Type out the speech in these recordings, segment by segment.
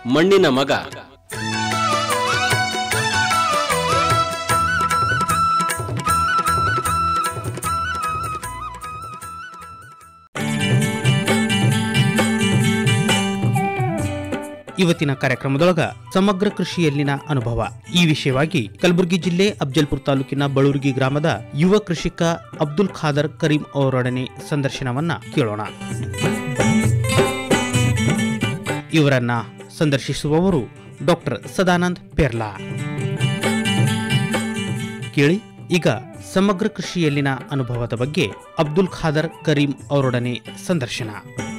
ಮಣ್ಣಿನ ಮಗ ಇವತ್ತಿನ ಕಾರ್ಯಕ್ರಮದೊಳಗ ಸಮಗ್ರ ಕೃಷಿಯಲ್ಲಿನ ಅನುಭವ ಈ ವಿಷಯವಾಗಿ ಕಲಬುರಗಿ ಜಿಲ್ಲೆ ಅಫ್ಜಲ್ಪುರ ತಾಲೂಕಿನ ಬಳೂರ್ಗಿ ಗ್ರಾಮದ ಯುವ ಕೃಷಿಕ ಅಬ್ದುಲ್ ಖಾದರ್ ಕರೀಂ ಅವರೊಡನೆ ಸಂದರ್ಶನವನ್ನ ಕೇಳೋಣ ಇವರನ್ನ ಸಂದರ್ಶಿಸುವವರು ಡಾಕ್ಟರ್ ಸದಾನಂದ್ ಪೆರ್ಲಾ ಕೇಳಿ ಈಗ ಸಮಗ್ರ ಕೃಷಿಯಲ್ಲಿನ ಅನುಭವದ ಬಗ್ಗೆ ಅಬ್ದುಲ್ ಖಾದರ್ ಕರೀಂ ಅವರೊಡನೆ ಸಂದರ್ಶನ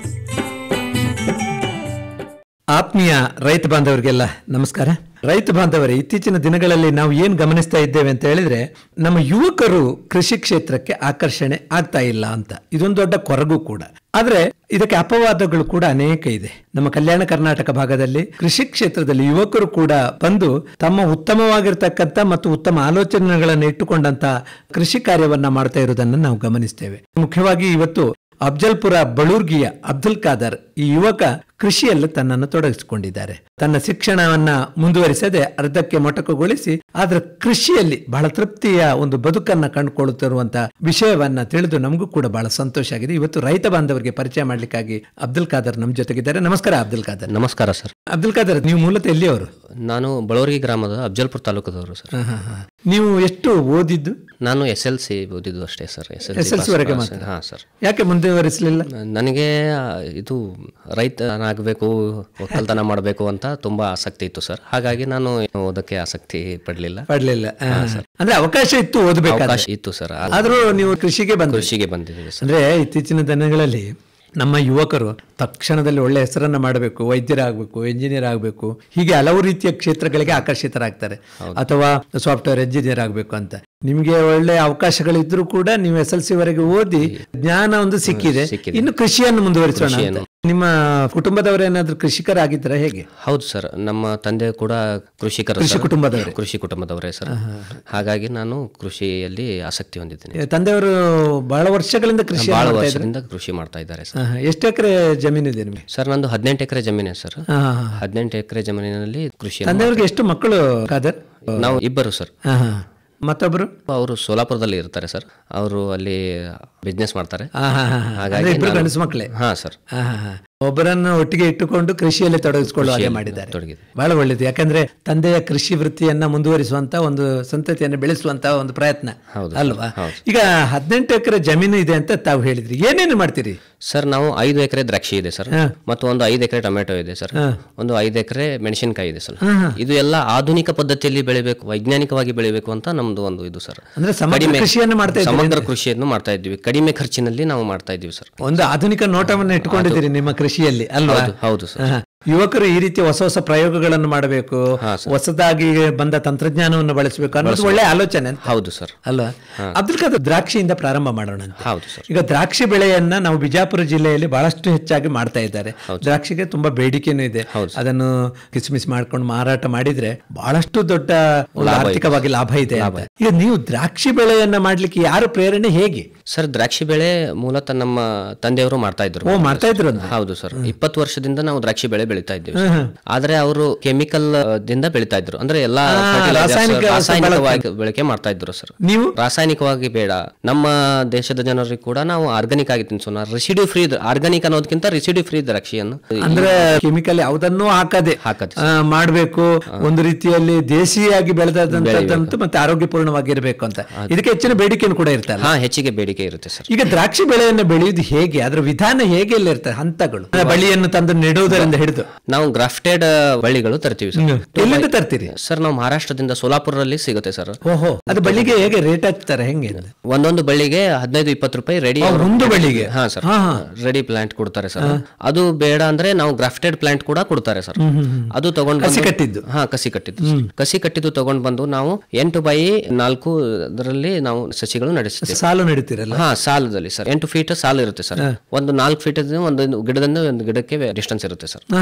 ಆತ್ಮೀಯ ರೈತ ಬಾಂಧವರಿಗೆಲ್ಲ ನಮಸ್ಕಾರ ರೈತ ಬಾಂಧವರೇ ಇತ್ತೀಚಿನ ದಿನಗಳಲ್ಲಿ ನಾವು ಏನು ಗಮನಿಸ್ತಾ ಇದ್ದೇವೆ ಅಂತ ಹೇಳಿದ್ರೆ ನಮ್ಮ ಯುವಕರು ಕೃಷಿ ಕ್ಷೇತ್ರಕ್ಕೆ ಆಕರ್ಷಣೆ ಆಗ್ತಾ ಇಲ್ಲ ಅಂತ ಇದೊಂದು ದೊಡ್ಡ ಕೊರಗು ಕೂಡ ಆದ್ರೆ ಇದಕ್ಕೆ ಅಪವಾದಗಳು ಕೂಡ ಅನೇಕ ಇದೆ ನಮ್ಮ ಕಲ್ಯಾಣ ಕರ್ನಾಟಕ ಭಾಗದಲ್ಲಿ ಕೃಷಿ ಕ್ಷೇತ್ರದಲ್ಲಿ ಯುವಕರು ಕೂಡ ಬಂದು ತಮ್ಮ ಉತ್ತಮವಾಗಿರ್ತಕ್ಕಂಥ ಮತ್ತು ಉತ್ತಮ ಆಲೋಚನೆಗಳನ್ನು ಇಟ್ಟುಕೊಂಡಂತ ಕೃಷಿ ಕಾರ್ಯವನ್ನ ಮಾಡ್ತಾ ಇರುವುದನ್ನು ನಾವು ಗಮನಿಸ್ತೇವೆ ಮುಖ್ಯವಾಗಿ ಇವತ್ತು ಅಫ್ಜಲ್ಪುರ ಬಳೂರ್ಗಿಯ ಅಬ್ದುಲ್ ಖಾದರ್ ಈ ಯುವಕ ಕೃಷಿಯಲ್ಲಿ ತನ್ನನ್ನು ತೊಡಗಿಸಿಕೊಂಡಿದ್ದಾರೆ ತನ್ನ ಶಿಕ್ಷಣವನ್ನ ಮುಂದುವರಿಸದೆ ಅರ್ಧಕ್ಕೆ ಮೊಟಕುಗೊಳಿಸಿ ಆದ್ರೆ ಕೃಷಿಯಲ್ಲಿ ಬಹಳ ತೃಪ್ತಿಯ ಒಂದು ಬದುಕನ್ನ ಕಂಡುಕೊಳ್ಳುತ್ತಿರುವಂತ ವಿಷಯವನ್ನ ತಿಳಿದು ನಮಗೂ ಕೂಡ ಬಹಳ ಸಂತೋಷ ಆಗಿದೆ ಇವತ್ತು ರೈತ ಬಾಂಧವರಿಗೆ ಪರಿಚಯ ಮಾಡ್ಲಿಕ್ಕಾಗಿ ಅಬ್ದುಲ್ ಖಾದರ್ ನಮ್ಮ ಜೊತೆಗಿದ್ದಾರೆ ನಮಸ್ಕಾರ ಅಬ್ದುಲ್ ಖಾದರ್ ನಮಸ್ಕಾರ ಸರ್ ಅಬ್ದುಲ್ ಖಾದರ್ ನೀವು ಮೂಲತಃ ಎಲ್ಲಿಯವರು ನಾನು ಬಳವರ್ಗಿ ಗ್ರಾಮದ ಅಫ್ಜಲ್ಪುರ ತಾಲೂಕದವರು ಸರ್ ಹಾ, ಹಾ, ಹಾ. ನೀವು ಎಷ್ಟು ಓದಿದ್ದು ನಾನು ಎಸ್ ಎಲ್ ಸಿ ಓದಿದ್ದು ಅಷ್ಟೇ sir S S L C ವರೆಗೆ ಮಾತ್ರ ಹಾ ಸರ್ ಯಾಕೆ ಮುಂದುವರಿಸಲಿಲ್ಲ ನನಗೆ ಆ, ಇದು ರೈತನಾಗಬೇಕು ಒಕ್ಕಲ್ತನ ಮಾಡಬೇಕು ಅಂತ ತುಂಬಾ ಆಸಕ್ತಿ ಇತ್ತು ಸರ್ ಹಾಗಾಗಿ ನಾನು ಓದಕ್ಕೆ ಆಸಕ್ತಿ ಪಡಲಿಲ್ಲ ಪಡ್ಲಿಲ್ಲ ಹಾ, ಅಂದ್ರೆ ಅವಕಾಶ ಇತ್ತು ಓದಬೇಕಾದ್ರೆ ಅವಕಾಶ ಇತ್ತು ಸರ್ ಆ- ಆದ್ರೂ ನೀವು ಕೃಷಿಗೆ ಬಂದ್ರಿ ಕೃಷಿಗೆ ಬಂದಿದ್ದೀವಿ ಸರ್ ಅಂದ್ರೆ ಇತ್ತೀಚಿನ ದಿನಗಳಲ್ಲಿ ನಮ್ಮ ಯುವಕರು ತಕ್ಷಣದಲ್ಲಿ ಒಳ್ಳೆ ಹೆಸರನ್ನ ಮಾಡಬೇಕು ವೈದ್ಯರಾಗಬೇಕು ಎಂಜಿನಿಯರ್ ಆಗಬೇಕು ಹೀಗೆ ಹಲವು ರೀತಿಯ ಕ್ಷೇತ್ರಗಳಿಗೆ ಆಕರ್ಷಿತರಾಗ್ತಾರೆ ಅಥವಾ ಸಾಫ್ಟ್ವೇರ್ ಎಂಜಿನಿಯರ್ ಆಗಬೇಕು ಅಂತ ನಿಮಗೆ ಒಳ್ಳೆ ಅವಕಾಶಗಳಿದ್ರೂ ಕೂಡ ನೀವು ಎಸ್ ಎಲ್ ಸಿ ವರೆಗೆ ಓದಿ ಜ್ಞಾನ ಒಂದು ಸಿಕ್ಕಿದೆ ಸಿಕ್ಕಿದೆ. ಇನ್ನು ಕೃಷಿಯನ್ನು ಮುಂದುವರಿಸೋಣ ಅಂತ. ಕೃಷಿಯನ್ನು. ನಿಮ್ಮ ಕುಟುಂಬದವರೇನಾದ್ರೂ ಕೃಷಿಕರಾಗಿದ್ದರ ಹೇಗೆ ಹೌದು ಸರ್ ನಮ್ಮ ತಂದೆ ಕೂಡ ಕೃಷಿಕರು ಕೃಷಿ ಸರ್. ಕುಟುಂಬದವರೇ? ಕೃಷಿ ಕುಟುಂಬದವರೇ ಸರ್ ಹಾಗಾಗಿ ನಾನು ಕೃಷಿಯಲ್ಲಿ ಆಸಕ್ತಿ ಹೊಂದಿದ್ದೇನೆ ಏ, ತಂದೆಯವರು ಬಹಳ ವರ್ಷಗಳಿಂದ ಕೃಷಿ ಬಹಳ ಮಾಡ್ತಾ ಇದ್ದಾರೆ ವರ್ಷದಿಂದ ಕೃಷಿ ಮಾಡ್ತಾ ಇದ್ದಾರೆ ಸರ್ ಎಷ್ಟು ಎಕರೆ ಜಮೀನಿದೆ ನಿಮಗೆ ಸರ್ ನಂದು ಹದಿನೆಂಟು ಎಕರೆ ಜಮೀನೇ ಸರ್ ಹಾ, ಹಾ, ಹಾ. ಹದಿನೆಂಟು ಎಕರೆ ಜಮೀನಿನಲ್ಲಿ ಕೃಷಿ ತಂದೆಯವ್ರಿಗೆ ಎಷ್ಟು ಮಕ್ಕಳು ಖಾದರ್ ನಾವು ಇಬ್ಬರು ಸರ್ ಹಾ, ಹಾ. ಮತ್ತೊಬ್ರು ಅವರು ಸೋಲಾಪುರದಲ್ಲಿ ಇರ್ತಾರೆ ಸರ್ ಅವರು ಅಲ್ಲಿ ಬಿಸ್ನೆಸ್ ಮಾಡ್ತಾರೆ ಹಾ, ಹಾ, ಹಾ, ಹಾ. ಹಾಗಾಗಿ ಅಂದ್ರೆ ಇಬ್ರು ನಾನು- ಗಂಡಸು ಮಕ್ಕಳೇ ಹಾ ಸರ್ ಹಾ, ಹಾ, ಹಾ. ಒಬ್ಬರನ್ನು ಒಟ್ಟಿಗೆ ಇಟ್ಟುಕೊಂಡು ಕೃಷಿಯಲ್ಲಿ ತೊಡಗಿಸಿಕೊಳ್ಳುವ ಹಾಗೆ ಮಾಡಿದ್ದಾರೆ ತೊಡಗಿದೆ ಬಹಳ ಒಳ್ಳೇದು ಯಾಕಂದ್ರೆ ತಂದೆಯ ಕೃಷಿ ವೃತ್ತಿಯನ್ನ ಮುಂದುವರಿಸುವಂತ ಒಂದು ಸಂತತಿಯನ್ನು ಬೆಳೆಸುವಂತ ಒಂದು ಪ್ರಯತ್ನ ಹೌದು, ಅಲ್ವಾ ಹೌದು. ಈಗ ಹದಿನೆಂಟು ಎಕರೆ ಜಮೀನು ಇದೆ ಅಂತ ತಾವು ಹೇಳಿದ್ರಿ ಏನೇನು ಮಾಡ್ತೀರಿ ಸರ್ ನಾವು ಐದು ಎಕರೆ ದ್ರಾಕ್ಷಿ ಇದೆ ಸರ್ ಹಾ. ಮತ್ತು ಒಂದು ಐದು ಎಕರೆ ಟೊಮೆಟೊ ಇದೆ ಸರ್ ಹಾ. ಒಂದು ಐದು ಎಕರೆ ಮೆಣಸಿನಕಾಯಿ ಇದೆ ಸರ್ ಹಾ, ಹಾ. ಇದು ಎಲ್ಲ ಆಧುನಿಕ ಪದ್ಧತಿಯಲ್ಲಿ ಬೆಳಿಬೇಕು ವೈಜ್ಞಾನಿಕವಾಗಿ ಬೆಳಿಬೇಕು ಅಂತ ನಮ್ದು ಒಂದು ಇದು ಸರ್ ಅಂದ್ರೆ ಸಮಗ್ರ ಕಡಿಮೆ- ಕೃಷಿಯನ್ನು ಮಾಡ್ತಾ ಇದ್ದೀರಿ ಸಮಗ್ರ ಕೃಷಿಯನ್ನು ಮಾಡ್ತಾ ಇದ್ದೀವಿ ಕಡಿಮೆ ಖರ್ಚಿನಲ್ಲಿ ನಾವು ಮಾಡ್ತಾ ಇದ್ದೀವಿ ಸರ್ ಒಂದು ಆಧುನಿಕ ನೋಟವನ್ನು ಇಟ್ಟುಕೊಂಡಿದ್ದೀರಿ ನಿಮ್ಮ ಕೃಷಿಯಲ್ಲಿ ಅಲ್ವಾ ಹೌದು ಹೌದು ಸರ್ ಹಾ. ಯುವಕರು ಈ ರೀತಿ ಹೊಸ ಹೊಸ ಪ್ರಯೋಗಗಳನ್ನು ಮಾಡಬೇಕು ಹಾ, ಹೊಸದಾಗಿ ಬಂದ ತಂತ್ರಜ್ಞಾನವನ್ನು ಬಳಸಬೇಕು ಅನ್ನೋದು ಒಳ್ಳೆ ಆಲೋಚನೆ ಅಂತ ಹೌದು ಸರ್ ಅಲ್ವಾ ಅಬ್ದುಲ್ ಖಾದರ್ ದ್ರಾಕ್ಷಿಯಿಂದ ಪ್ರಾರಂಭ ಮಾಡೋಣ ಅಂತ ಹೌದು ಸರ್ ಈಗ ದ್ರಾಕ್ಷಿ ಬೆಳೆಯನ್ನ ನಾವು ಬಿಜಾಪುರ ಜಿಲ್ಲೆಯಲ್ಲಿ ಬಹಳಷ್ಟು ಹೆಚ್ಚಾಗಿ ಮಾಡ್ತಾ ಇದ್ದಾರೆ ದ್ರಾಕ್ಷಿಗೆ ತುಂಬಾ ಬೇಡಿಕೆನೂ ಇದೆ ಹೌದು ಅದನ್ನು ಕಿಸ್ಮಿಸ್ ಮಾಡ್ಕೊಂಡು ಮಾರಾಟ ಮಾಡಿದ್ರೆ ಬಹಳಷ್ಟು ದೊಡ್ಡ ಒಂದು ಆರ್ಥಿಕವಾಗಿ ಲಾಭ ಇದೆ ಅಂತ ಈಗ ನೀವು ದ್ರಾಕ್ಷಿ ಬೆಳೆಯನ್ನ ಮಾಡ್ಲಿಕ್ಕೆ ಯಾರು ಪ್ರೇರಣೆ ಹೇಗೆ ಸರ್ ದ್ರಾಕ್ಷಿ ಬೆಳೆ ಮೂಲತಃ ನಮ್ಮ ತಂದೆಯವರು ಮಾಡ್ತಾ ಇದ್ರು ಓ ಮಾಡ್ತಾ ಇದ್ರು ಅಂದ್ರೆ. ಹೌದು ಸರ್ ಇಪ್ಪತ್ತು ವರ್ಷದಿಂದ ನಾವು ದ್ರಾಕ್ಷಿ ಬೆಳೆ ಬೆಳೀತಾ ಇದ್ದೇವೆ ಸರ್. ಆದ್ರೆ ಅವರು ಕೆಮಿಕಲ್ ದಿಂದ ಬೆಳೀತಾ ಇದ್ರು ಅಂದ್ರೆ ಎಲ್ಲಾ fertilizers, ರಾಸಾಯನಿಕ ರಾಸಾಯನಿಕವಾಗಿ ಬಳಕೆ ಮಾಡ್ತಾ ಇದ್ರು ಸರ್ ನೀವು ರಾಸಾಯನಿಕವಾಗಿ ಬೇಡ ನಮ್ಮ ದೇಶದ ಜನರಿಗೆ ಕೂಡ ನಾವು ಆರ್ಗಾನಿಕ್ ಆಗಿ ತಿನ್ಸೋಣ ರೆಸಿಡ್ಯೂ ಫ್ರೀ ಆರ್ಗಾನಿಕ್ ಅನ್ನೋದಕ್ಕಿಂತ ರೆಸಿಡ್ಯೂ ಫ್ರೀ ದ್ರಾಕ್ಷಿಯನ್ನು ಅಂದ್ರೆ ಕೆಮಿಕಲ್ ಯಾವುದನ್ನೂ ಹಾಕದೆ ಹಾಕದೆ ಆ, ಮಾಡ್ಬೇಕು ಒಂದು ರೀತಿಯಲ್ಲಿ ದೇಶೀಯಾಗಿ ಬೆಳೆದಂತದ್ದು ಮತ್ತೆ ಆರೋಗ್ಯಪೂರ್ಣವಾಗಿರ್ಬೇಕು ಅಂತ ಇದಕ್ಕೆ ಹೆಚ್ಚಿನ ಬೇಡಿಕೆಯನ್ನು ಕೂಡ ಇರ್ತಲ್ಲ ಹಾ ಹೆಚ್ಚಿಗೆ ಬೇಡಿಕೆ ಇರುತ್ತೆ ಸರ್ ಈಗ ದ್ರಾಕ್ಷಿ ಬೆಳೆಯನ್ನು ಬೆಳೆಯುವುದು ಹೇಗೆ ಅದರ ವಿಧಾನ ಹೇಗೆ ಎಲ್ಲ ಇರ್ತದೆ ಹಂತಗಳು ಬಳ್ಳಿಯನ್ನು ತಂದು ನೆಡುವುದರಿಂದ ಹಿಡಿದು ನಾವು ಗ್ರಾಫ್ಟೆಡ್ ಬಳ್ಳಿಗಳು ತರ್ತೀವಿ ಸರ್ ಎಲ್ಲಿಂದ ತರ್ತೀರಿ ಸರ್ ನಾವು ಮಹಾರಾಷ್ಟ್ರದಿಂದ ಸೋಲಾಪುರಲ್ಲಿ ಸಿಗುತ್ತೆ ಸರ್ ಓಹೋ ಅದು ಬಳ್ಳಿಗೆ ಹೇಗೆ ರೇಟ್ ಹಚ್ತಾರೆ ಹೆಂಗೆ ಅಂತ? ಒಂದೊಂದು ಬಳ್ಳಿಗೆ ಹದಿನೈದು ಇಪ್ಪತ್ತು ರೂಪಾಯಿ ರೆಡಿ ಆ, ಒಂದು ಬಳ್ಳಿಗೆ ಹಾ ಸರ್ ಹಾ, ಹಾ. ರೆಡಿ ಪ್ಲಾಂಟ್ ಕೊಡ್ತಾರೆ ಸರ್ ಅದು ಬೇಡ ಅಂದ್ರೆ ನಾವು ಗ್ರಾಫ್ಟೆಡ್ ಪ್ಲಾಂಟ್ ಕೂಡ ಕೊಡ್ತಾರೆ ಸರ್ ಅದು ತಗೊಂಡ್ ಕಸಿ ಬಂದು- ಕಟ್ಟಿದ್ದು? ಹಾ ಕಸಿ ಕಟ್ಟಿದ್ದು ಸರ್. ಕಸಿ ಕಟ್ಟಿದ್ದು ತಗೊಂಡ್ ಬಂದು ನಾವು ಎಂಟು ಬೈ ನಾಲ್ಕು ಅದರಲ್ಲಿ ನಾವು ಸಸಿಗಳು ನಡೆಸುತ್ತೇವೆ ಸಾಲು ನಡೀತಿರಲ್ಲ ಹಾ ಸಾಲದಲ್ಲಿ ಸರ್ ಎಂಟು ಫೀಟ್ ಸಾಲು ಇರುತ್ತೆ ಸರ್ ಒಂದು ನಾಲ್ಕು ಫೀಟ್ ಒಂದು ಗಿಡದಿಂದ ಒಂದು ಗಿಡಕ್ಕೆ ಡಿಸ್ಟೆನ್ಸ್ ಇರುತ್ತೆ ಸರ್ ಹಾ,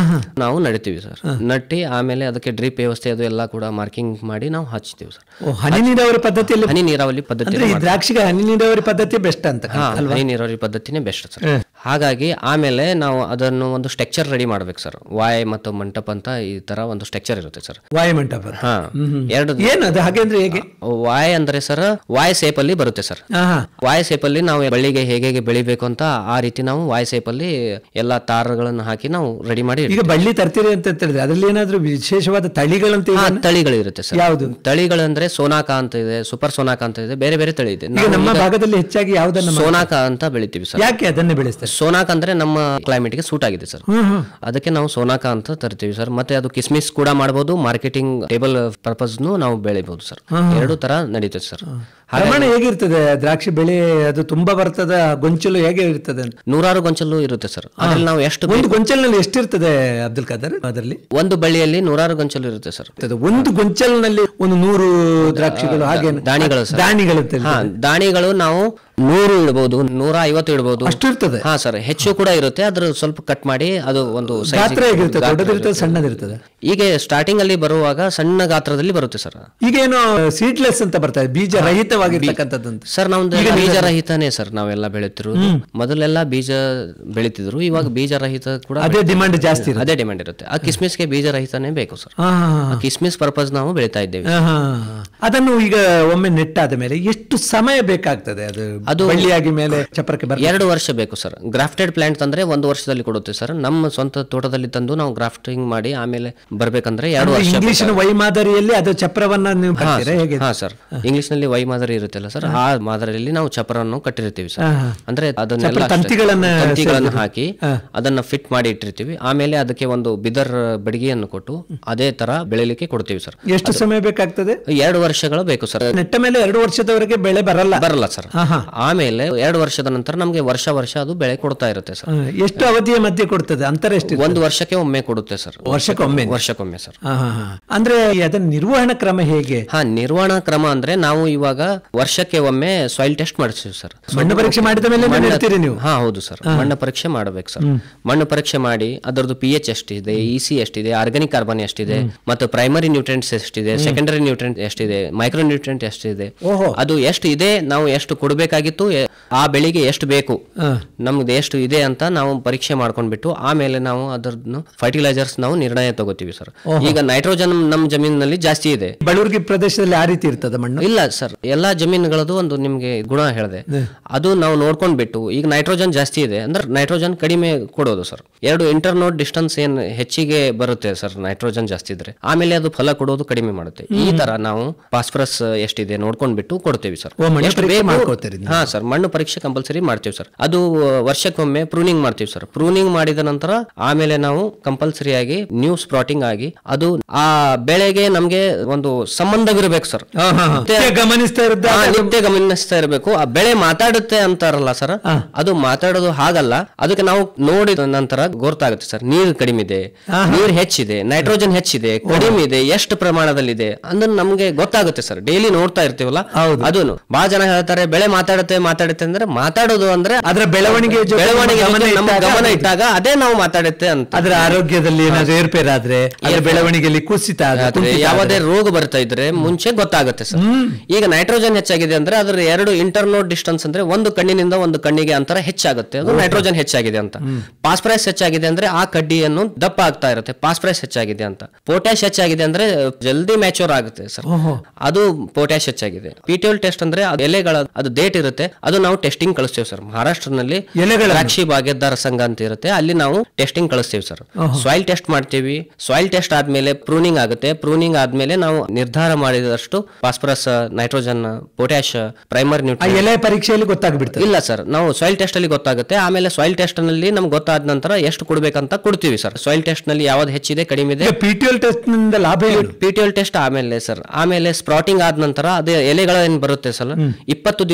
ನಾವು ನಡಿತೀವಿ ಸರ್ ನಟ್ಟಿ ಆಮೇಲೆ ಅದಕ್ಕೆ ಡ್ರಿಪ್ ವ್ಯವಸ್ಥೆ ಅದು ಎಲ್ಲ ಕೂಡ ಮಾರ್ಕಿಂಗ್ ಮಾಡಿ ನಾವು ಹಚ್ತೀವಿ ಸರ್ ಓ ಹನಿ ನೀರಾವರಿ ಪದ್ಧತಿಯಲ್ಲಿ ಹನಿ ನೀರಾವರಿ ಪದ್ಧತಿ ಅಂದ್ರೆ ಈ ದ್ರಾಕ್ಷಿಗೆ ಹನಿ ನೀರಾವರಿ ಪದ್ಧತಿ ಬೆಸ್ಟ್ ಅಂತ ಹಾ ಹನಿ ನೀರಾವರಿ ಪದ್ಧತಿನೇ ಬೆಸ್ಟ್ ಸರ್ ಹಾಗಾಗಿ ಆಮೇಲೆ ನಾವು ಅದನ್ನು ಒಂದು ಸ್ಟ್ರಕ್ಚರ್ ರೆಡಿ ಮಾಡ್ಬೇಕು ಸರ್ ವಾಯ್ ಮತ್ತು ಮಂಟಪ ಅಂತ ಈ ತರ ಒಂದು ಸ್ಟ್ರಕ್ಚರ್ ಇರುತ್ತೆ ಸರ್ ವಾಯುಮಂಟಪ ಹಾ ಎರಡು ಏನು ಅದು ಹಾಗೆ ಅಂದ್ರೆ ಹೇಗೆ ವಾಯ್ ಅಂದ್ರೆ ಸರ್ ವಾಯ್ ಸೇಪ್ ಅಲ್ಲಿ ಬರುತ್ತೆ ಸರ್ ಹಾ ಹಾ ವಾಯ್ ಸೇಪ್ ಅಲ್ಲಿ ನಾವು ಬಳ್ಳಿಗೆ ಹೇಗೆ ಹೇಗೆ ಬೆಳಿಬೇಕು ಅಂತ ಆ ರೀತಿ ನಾವು ವಾಯ್ ಸೇಪ್ ಅಲ್ಲಿ ಎಲ್ಲಾ ತಾರಗಳನ್ನು ಹಾಕಿ ನಾವು ರೆಡಿ ಮಾಡಿ ಈಗ ಬಳ್ಳಿ ತರ್ತೀರಿ ಅಂತ ಹೇಳಿದ್ರೆ ಅದ್ರಲ್ಲಿ ಏನಾದ್ರೂ ವಿಶೇಷವಾದ ತಳಿಗಳಂತ ಹಾ, ಇದೆ ತಳಿಗಳಿರುತ್ತೆ ಸರ್ ಯಾವುದು ತಳಿಗಳಂದ್ರೆ ಸೋನಾಕ ಅಂತ ಇದೆ ಸೂಪರ್ ಸೋನಾಕ ಅಂತ ಇದೆ ಬೇರೆ ಬೇರೆ ತಳಿ ಇದೆ ಈಗ ನಾವು ನಮ್ಮ ಈಗ ಭಾಗದಲ್ಲಿ ಹೆಚ್ಚಾಗಿ ಯಾವ್ದನ್ನ ಮಾ- ಸೋನಾಕ ಅಂತ ಬೆಳಿತೀವಿ ಸರ್ ಯಾಕೆ ಅದನ್ನೇ ಬೆಳೆಸ್ತಾರೆ ಸೋನಾಕ್ ಅಂದ್ರೆ ನಮ್ಮ ಕ್ಲೈಮೇಟ್ಗೆ ಸೂಟ್ ಆಗಿದೆ ಸರ್ ಹ್ಮ್ ಹ್ಮ್ ಅದಕ್ಕೆ ನಾವು ಸೋನಾಕ ಅಂತ ತರ್ತೀವಿ ಸರ್ ಮತ್ತೆ ಅದು ಕಿಸ್ಮಿಸ್ ಕೂಡ ಮಾಡಬಹುದು ಮಾರ್ಕೆಟಿಂಗ್ ಟೇಬಲ್ ಪರ್ಪಸ್ನು ನಾವು ಬೆಳಿಬಹುದು ಸರ್ ಎರಡು ತರ ನಡೀತದೆ ಸರ್ ಪ್ರಮಾಣ ಹೇಗಿರ್ತದೆ ದ್ರಾಕ್ಷಿ ಬೆಳೆ ಅದು ತುಂಬಾ ಬರ್ತದ ಗೊಂಚಲು ಹೇಗೆ ಇರ್ತದೆ ಅಂತ ನೂರಾರು ಗೊಂಚಲು ಇರುತ್ತೆ ಸರ್ ಅದ್ರಲ್ಲಿ ನಾವು ಎಷ್ಟು ಒಂದು ಗೊಂಚಲಿನಲ್ಲಿ ಎಷ್ಟಿರ್ತದೆ ಅಬ್ದುಲ್ ಖಾದರ್ ಅದರಲ್ಲಿ ಒಂದು ಬಳ್ಳಿಯಲ್ಲಿ ನೂರಾರು ಗೊಂಚಲು ಇರುತ್ತೆ ಸರ್ ಇರ್ತದೆ. ಒಂದು ಗೊಂಚಲಿನಲ್ಲಿ ಒಂದು ನೂರು ದ್ರಾಕ್ಷಿಗಳು ಹಾಗೆ ದಾಣಿಗಳು ಸರ್ ದಾಣಿಗಳು ಅಂತ ಹಾ ದಾಣಿಗಳು ನಾವು ನೂರು ಇಡಬಹುದು ನೂರ ಐವತ್ತು ಇಡಬಹುದು ಅಷ್ಟು ಇರ್ತದೆ ಹಾ ಸರ್ ಹೆಚ್ಚು ಕೂಡ ಇರುತ್ತೆ ಅದ್ರ ಸ್ವಲ್ಪ ಕಟ್ ಮಾಡಿ ಅದು ಒಂದು size ಗಾತ್ರ ಗೆ- ಹೇಗಿರ್ತದೆ ಗಾತ್ರ ದೊಡ್ಡದಿರ್ತದೆ ಇರುತ್ತೆ. ಸಣ್ಣದಿರ್ತದೆ ಈಗ ಸ್ಟಾರ್ಟಿಂಗ್ ಅಲ್ಲಿ ಬರುವಾಗ ಸಣ್ಣ ಗಾತ್ರದಲ್ಲಿ ಬರುತ್ತೆ ಸರ್ ಈಗೇನು ಸೀಡ್ಲೆಸ್ ಅಂತ ಬರ್ತದೆ ಬೀಜ ರಹಿತವಾಗಿರ್ತಕ್ಕಂಥದ್ದು ಸರ್ ನಮ್ದು ಬೀಜ ರಹಿತನೇ ಸರ್ ನಾವೆಲ್ಲ ಬೆಳೀತಿರೋದು ಮೊದಲೆಲ್ಲ ಬೀಜ ಬೆಳೀತಿದ್ರು ಇವಾಗ ಬೀಜ ರಹಿತ ಕೂಡ ಅದೇ ಡಿಮಾಂಡ್ ಜಾಸ್ತಿ ಇರುತ್ತೆ ಅದೇ ಡಿಮ್ಯಾಂಡ್ ಇರುತ್ತೆ ಆ ಕಿಸ್ಮಿಸ್ಗೆ ಬೀಜ ರಹಿತನೇ ಬೇಕು ಸರ್ ಹಾ, ಹಾ, ಆ ಕಿಸ್ಮಿಸ್ ಪರ್ಪಸ್ ನಾವು ಬೆಳೀತಾ ಇದ್ದೇವೆ ಹಾ, ಹಾ, ಹಾ. ಅದನ್ನು ಈಗ ಒಮ್ಮೆ ನೆಟ್ಟಾದ ಮೇಲೆ ಎಷ್ಟು ಸಮಯ ಬೇಕಾಗ್ತದೆ ಅದು ಅದು ಬಳ್ಳಿಯಾಗಿ ಮೇಲೆ ಚಪ್ರಕ್ಕೆ ಬರ ಎರಡು ವರ್ಷ ಬೇಕು ಸರ್ ಗ್ರಾಫ್ಟೆಡ್ ಪ್ಲಾಂಟ್ ತಂದ್ರೆ ಒಂದು ವರ್ಷದಲ್ಲಿ ಕೊಡುತ್ತೆ ಸರ್ ನಮ್ಮ ಸ್ವಂತ ತೋಟದಲ್ಲಿ ತಂದು ನಾವು ಗ್ರಾಫ್ಟಿಂಗ್ ಮಾಡಿ ಆಮೇಲೆ ಬರ್ಬೇಕಂದ್ರೆ ಎರಡು ವರ್ಷ ಇಂಗ್ಲಿಷಿನ ವೈಮಾದರಿಯಲ್ಲಿ ಅದು ಚಪ್ರವನ್ನ ನೀವು ಹಾ ಕಟ್ತೀರಾ ಹೇಗೆ ಹಾ ಸರ್ ಇಂಗ್ಲಿಷ್ ನಲ್ಲಿ ವೈ ಮಾದರಿ ಇರುತ್ತಲ್ಲ ಸರ್ ಆ ಮಾದರಿಯಲ್ಲಿ ನಾವು ಚಪ್ರವನ್ನು ಕಟ್ಟಿರ್ತೀವಿ ಸರ್ ಹಾ, ಹಾ. ಅಂದ್ರೆ ಅದನ್ನೆಲ್ಲ ಚಪ್ರ ಅಷ್ಟೇ. ತಂತಿಗಳನ್ನ ತಂತಿಗಳನ್ನ ಹಾಕಿ ಅದನ್ನ ಫಿಟ್ ಮಾಡಿ ಇಟ್ಟಿರ್ತೀವಿ ಆಮೇಲೆ ಅದಕ್ಕೆ ಒಂದು ಬಿದರ್ ಬಡಿಗೆಯನ್ನು ಕೊಟ್ಟು ಅದೇ ತರ ಬೆಳಿಲಿಕ್ಕೆ ಕೊಡ್ತೀವಿ ಸರ್ ಎಷ್ಟು ಸಮಯ ಬೇಕಾಗ್ತದೆ ಎರಡು ವರ್ಷಗಳು ಬೇಕು ಸರ್ ನೆಟ್ಟ ಮೇಲೆ ಎರಡು ವರ್ಷದವರೆಗೆ ಬೆಳೆ ಬರಲ್ಲ ಬರಲ್ಲ ಸರ್ ಹಾ, ಹಾ. ಆಮೇಲೆ ಎರಡು ವರ್ಷದ ನಂತರ ನಮ್ಗೆ ವರ್ಷ ವರ್ಷ ಅದು ಬೆಳೆ ಕೊಡ್ತಾ ಇರುತ್ತೆ ಸರ್ ಹಾ, ಎಷ್ಟು ಅವಧಿಯ ಮಧ್ಯೆ ಕೊಡ್ತದೆ ಅಂತರ ಎಷ್ಟು ಒಂದು ವರ್ಷಕ್ಕೆ ಒಮ್ಮೆ ಕೊಡುತ್ತೆ ಸರ್ ವರ್ಷಕ್ಕೊಮ್ಮೆ ವರ್ಷಕ್ಕೊಮ್ಮೆ ಸರ್ ಹಾ, ಹಾ, ಹಾ. ಅಂದ್ರೆ ಅದನ್ನ ನಿರ್ವಹಣಾ ಕ್ರಮ ಹೇಗೆ ಹಾ ನಿರ್ವಹಣಾ ಕ್ರಮ ಅಂದ್ರೆ ನಾವು ಇವಾಗ ವರ್ಷಕ್ಕೆ ಒಮ್ಮೆ ಸಾಯಿಲ್ ಟೆಸ್ಟ್ ಮಾಡಿಸ್ತೀವಿ ಸರ್ ಮಣ್ಣು ಪರೀಕ್ಷೆ ಮಾಡಿದ ಮೇಲೆ ಮಣ್ಣ- ನೆಡ್ತೀರಿ ನೀವು ಹಾ ಹೌದು ಸರ್ ಮಣ್ಣು ಪರೀಕ್ಷೆ ಮಾಡಬೇಕು ಸರ್ ಮಣ್ಣು ಪರೀಕ್ಷೆ ಮಾಡಿ ಅದರದ್ದು ಪಿ ಎಚ್ ಎಷ್ಟಿದೆ ಇ ಸಿ ಎಷ್ಟಿದೆ ಆರ್ಗಾನಿಕ್ ಕಾರ್ಬನ್ ಎಷ್ಟಿದೆ ಮತ್ತು ಪ್ರೈಮರಿ ನ್ಯೂಟ್ರೆಂಟ್ಸ್ ಎಷ್ಟಿದೆ ಸೆಕೆಂಡರಿ ನ್ಯೂಟ್ರೆಂಟ್ ಎಷ್ಟಿದೆ ಮೈಕ್ರೋ ನ್ಯೂಟ್ರೆಂಟ್ ಎಷ್ಟಿದೆ ಓಹೋ. ಅದು ಎಷ್ಟು ಇದೆ ನಾವು ಎಷ್ಟು ಕೊಡಬೇಕಾಗಿತ್ತು ಎ- ಆ ಬೆಳೆಗೆ ಎಷ್ಟು ಬೇಕು ಹಾ. ನಮ್ದು ಎಷ್ಟು ಇದೆ ಅಂತ ನಾವು ಪರೀಕ್ಷೆ ಮಾಡ್ಕೊಂಡ್ಬಿಟ್ಟು ಆಮೇಲೆ ನಾವು ಅದನ್ನು ಫರ್ಟಿಲೈಸರ್ಸ್ ನಾವು ನಿರ್ಣಯ ತಗೋತೀವಿ ಸರ್ ಈಗ ನೈಟ್ರೋಜನ್ ನಮ್ಮ ಜಮೀನಿನಲ್ಲಿ ಜಾಸ್ತಿ ಇದೆ ಬಳುರ್ಗಿ ಪ್ರದೇಶದಲ್ಲಿ ಆ ರೀತಿ ಇರ್ತದೆ ಮಣ್ಣು ಇಲ್ಲ ಸರ್ ಎಲ್ಲಾ ಜಮೀನುಗಳದ್ದು ಒಂದು ನಿಮ್ಗೆ ಗುಣ ಹೇಳಿದೆ ಅದು ನಾವು ನೋಡ್ಕೊಂಡ್ಬಿಟ್ಟು ಈಗ ನೈಟ್ರೋಜನ್ ಜಾಸ್ತಿ ಇದೆ ಅಂದ್ರೆ ನೈಟ್ರೋಜನ್ ಕಡಿಮೆ ಕೊಡೋದು ಸರ್ ಎರಡು ಇಂಟರ್ನೋಡ್ ಡಿಸ್ಟೆನ್ಸ್ ಏನ್ ಹೆಚ್ಚಿಗೆ ಬರುತ್ತೆ ಸರ್ ನೈಟ್ರೋಜನ್ ಜಾಸ್ತಿ ಇದ್ರೆ ಆಮೇಲೆ ಅದು ಫಲ ಕೊಡೋದು ಕಡಿಮೆ ಮಾಡುತ್ತೆ ಈ ತರ ನಾವು ಫಾಸ್ಫರಸ್ ಎಷ್ಟಿದೆ ನೋಡ್ಕೊಂಡ್ಬಿಟ್ಟು ಕೊಡ್ತೇವೆ ಸರ್ ಓ, ಮಣ್ಣು ಎಷ್ಟು ಪರೀಕ್ಷೆ ಬೇಕು- ಮಾಡ್ಕೊಳ್ತೀರಿ ಹಾ ಸರ್ ಮಣ್ಣು ಪರೀಕ್ಷೆ ಕಂಪಲ್ಸರಿ ಮಾಡ್ತೀವಿ ಸರ್ ಅದು ವರ್ಷಕ್ಕೊಮ್ಮೆ ಪ್ರೂನಿಂಗ್ ಮಾಡ್ತೀವಿ ಸರ್ ಪ್ರೂನಿಂಗ್ ಮಾಡಿದ ನಂತರ ಆಮೇಲೆ ನಾವು ಕಂಪಲ್ಸರಿ ಆಗಿ ನ್ಯೂ ಸ್ಪ್ರಾಟಿಂಗ್ ಆಗಿ ಅದು ಆ ಬೆಳೆಗೆ ನಮ್ಗೆ ಒಂದು ಸಂಬಂಧವಿರ್ಬೇಕು ಸರ್ ಹಾ, ಹಾ, ಹಾ. ಮತ್ತೆ- ಗಮನಿಸ್ತಾ ಇದ್ದ ಹಾ, ನಿತ್ಯ ಗಮನಿಸ್ತಾ ಇರಬೇಕು ಆ ಬೆಳೆ ಮಾತಾಡುತ್ತೆ ಅಂತಾರಲ್ಲ ಸರ್ ಅದು ಮಾತಾಡೋದು ಹಾಗಲ್ಲ ಅದಕ್ಕೆ ನಾವು ನೋಡಿದ ನಂತರ ಗೊತ್ತಾಗುತ್ತೆ ಸರ್ ನೀರು ಕಡಿಮೆ ಇದೆ ನೀರು ಹೆಚ್ಚಿದೆ ನೈಟ್ರೋಜನ್ ಹೆಚ್ಚಿದೆ ಕಡಿಮೆ ಇದೆ ಎಷ್ಟು ಪ್ರಮಾಣದಲ್ಲಿದೆ ಅಂದ್ರೆ ನಮ್ಗೆ ಗೊತ್ತಾಗುತ್ತೆ ಸರ್ ಡೈಲಿ ನೋಡ್ತಾ ಇರ್ತೀವಲ್ಲ ಹೌದು. ಅದು ಬಹಳ ಜನ ಹೇಳ್ತಾರೆ ಬೆಳೆ ಮಾತಾಡುತ್ತೆ ಮಾತಾಡುತ್ತೆ ಅಂದ್ರೆ ಮಾತಾಡೋದು ಅಂದ್ರೆ ಅದರ ಬೆಳವಣಿಗೆ ಜೊತೆ ಬೆಳವಣಿಗೆ ಗಮನ ಜೊತೆ ನಮ್ಮ ಇಟ್ಟಾಗ ಗಮನ ಅದು- ಇಟ್ಟಾಗ ಅದೇ ನಾವು ಮಾತಾಡುತ್ತೆ ಅಂತ ಅದರ ಆರೋಗ್ಯದಲ್ಲಿ ಏನಾದ್ರು ಏರ್ಪೇರಾದ್ರೆ ಅದರ ಬೆಳವಣಿಗೆಯಲ್ಲಿ ಕುಸಿತ ಆದ್ರೆ, ಆದ್ರೆ ಕುಂಠಿತ ಯಾವುದೇ ರೋಗ ಬರ್ತಾ ಇದ್ರೆ ಮುಂಚೆ ಗೊತ್ತಾಗುತ್ತೆ ಸರ್ ಈಗ ನೈಟ್ರೋಜನ್ ಹೆಚ್ಚಾಗಿದೆ ಅಂದ್ರೆ ಅದ್ರ ಎರಡು ಇಂಟರ್ನೋಡ್ ಡಿಸ್ಟೆನ್ಸ್ ಅಂದ್ರೆ ಒಂದು ಕಣ್ಣಿನಿಂದ ಒಂದು ಕಣ್ಣಿಗೆ ಅಂತರ ಹೆಚ್ಚಾಗುತ್ತೆ ಅದು ನೈಟ್ರೋಜನ್ ಹೆಚ್ಚಾಗಿದೆ ಅಂತ ಪಾಸ್ಪರಸ್ ಹೆಚ್ಚಾಗಿದೆ ಅಂದ್ರೆ ಆ ಕಡ್ಡಿಯನ್ನು ದಪ್ಪ ಆಗ್ತಾ ಇರುತ್ತೆ ಪಾಸ್ಪರಸ್ ಹೆಚ್ಚಾಗಿದೆ ಅಂತ ಪೊಟ್ಯಾಶ್ ಹೆಚ್ಚಾಗಿದೆ ಅಂದ್ರೆ ಜಲ್ದಿ ಮ್ಯಾಚೂರ್ ಆಗುತ್ತೆ ಸರ್ ಅದು ಪೊಟ್ಯಾಶ್ ಹೆಚ್ಚಾಗಿದೆ ಪಿಟಿಎಲ್ ಟೆಸ್ಟ್ ಅಂದ್ರೆ ಅದು ಎಲೆಗಳ ಅದು ಡೇಟ್ ಇರುತ್ತೆ ಅದು ನಾವು ಟೆಸ್ಟಿಂಗ್ ಕಳಿಸ್ತೇವೆ ಸರ್ ಮಹಾರಾಷ್ಟ್ರನಲ್ಲಿ ಎಲೆಗಳ ದ್ರಾಕ್ಷಿ ಭಾಗ್ಯದಾರ ಸಂಘ ಅಂತ ಇರುತ್ತೆ ಅಲ್ಲಿ ನಾವು ಟೆಸ್ಟಿಂಗ್ ಕಳಿಸ್ತೀವಿ ಸರ್ ಸಾಯಿಲ್ ಟೆಸ್ಟ್ ಮಾಡ್ತೀವಿ ಸಾಯಿಲ್ ಟೆಸ್ಟ್ ಆದ್ಮೇಲೆ ಪ್ರೂನಿಂಗ್ ಆಗುತ್ತೆ ಪ್ರೂನಿಂಗ್ ಆದ್ಮೇಲೆ ನಾವು ನಿರ್ಧಾರ ಮಾಡಿದಷ್ಟು ಫಾಸ್ಫರಸ್ ನೈಟ್ರೋಜನ್ ಪೊಟ್ಯಾಶ್ ಪ್ರೈಮರ್ ಆ ನ್ಯೂಟ್ರಿಯನ್ ಎಲೆ ಪರೀಕ್ಷೆಯಲ್ಲಿ ಗೊತ್ತಾಗ್ಬಿಡ್ತದೆ ಇಲ್ಲ ಸರ್ ನಾವು ಸಾಯಿಲ್ ಟೆಸ್ಟ್ ಅಲ್ಲಿ ಗೊತ್ತಾಗುತ್ತೆ ಆಮೇಲೆ ಸಾಯಿಲ್ ಟೆಸ್ಟ್ ನಲ್ಲಿ ನಮ್ಗೆ ಗೊತ್ತಾದ ನಂತರ ಎಷ್ಟು ಕೊಡ್ಬೇಕಂತ ಕೊಡ್ತೀವಿ ಸರ್ ಸಾಯಿಲ್ ಟೆಸ್ಟ್ ನಲ್ಲಿ ಯಾವ್ದು ಹೆಚ್ಚಿದೆ ಕಡಿಮೆ ಇದೆ ಈಗ ಪಿಟಿಎಲ್ ಟೆಸ್ಟ್ ನಿಂದ ಲಾಭ ಏನು ಪಿ ಟಿ ಎಲ್ ಟೆಸ್ಟ್ ಆಮೇಲೆ ಸರ್ ಆಮೇಲೆ ಸ್ಪ್ರಾಟಿಂಗ್ ಆದ ನಂತರ ಅದೇ ಎಲೆಗಳ ಏನ್ ಬರುತ್ತೆ ಸರ್ ಇಪ್ಪತ್ತು ದಿವಸ ನಾವು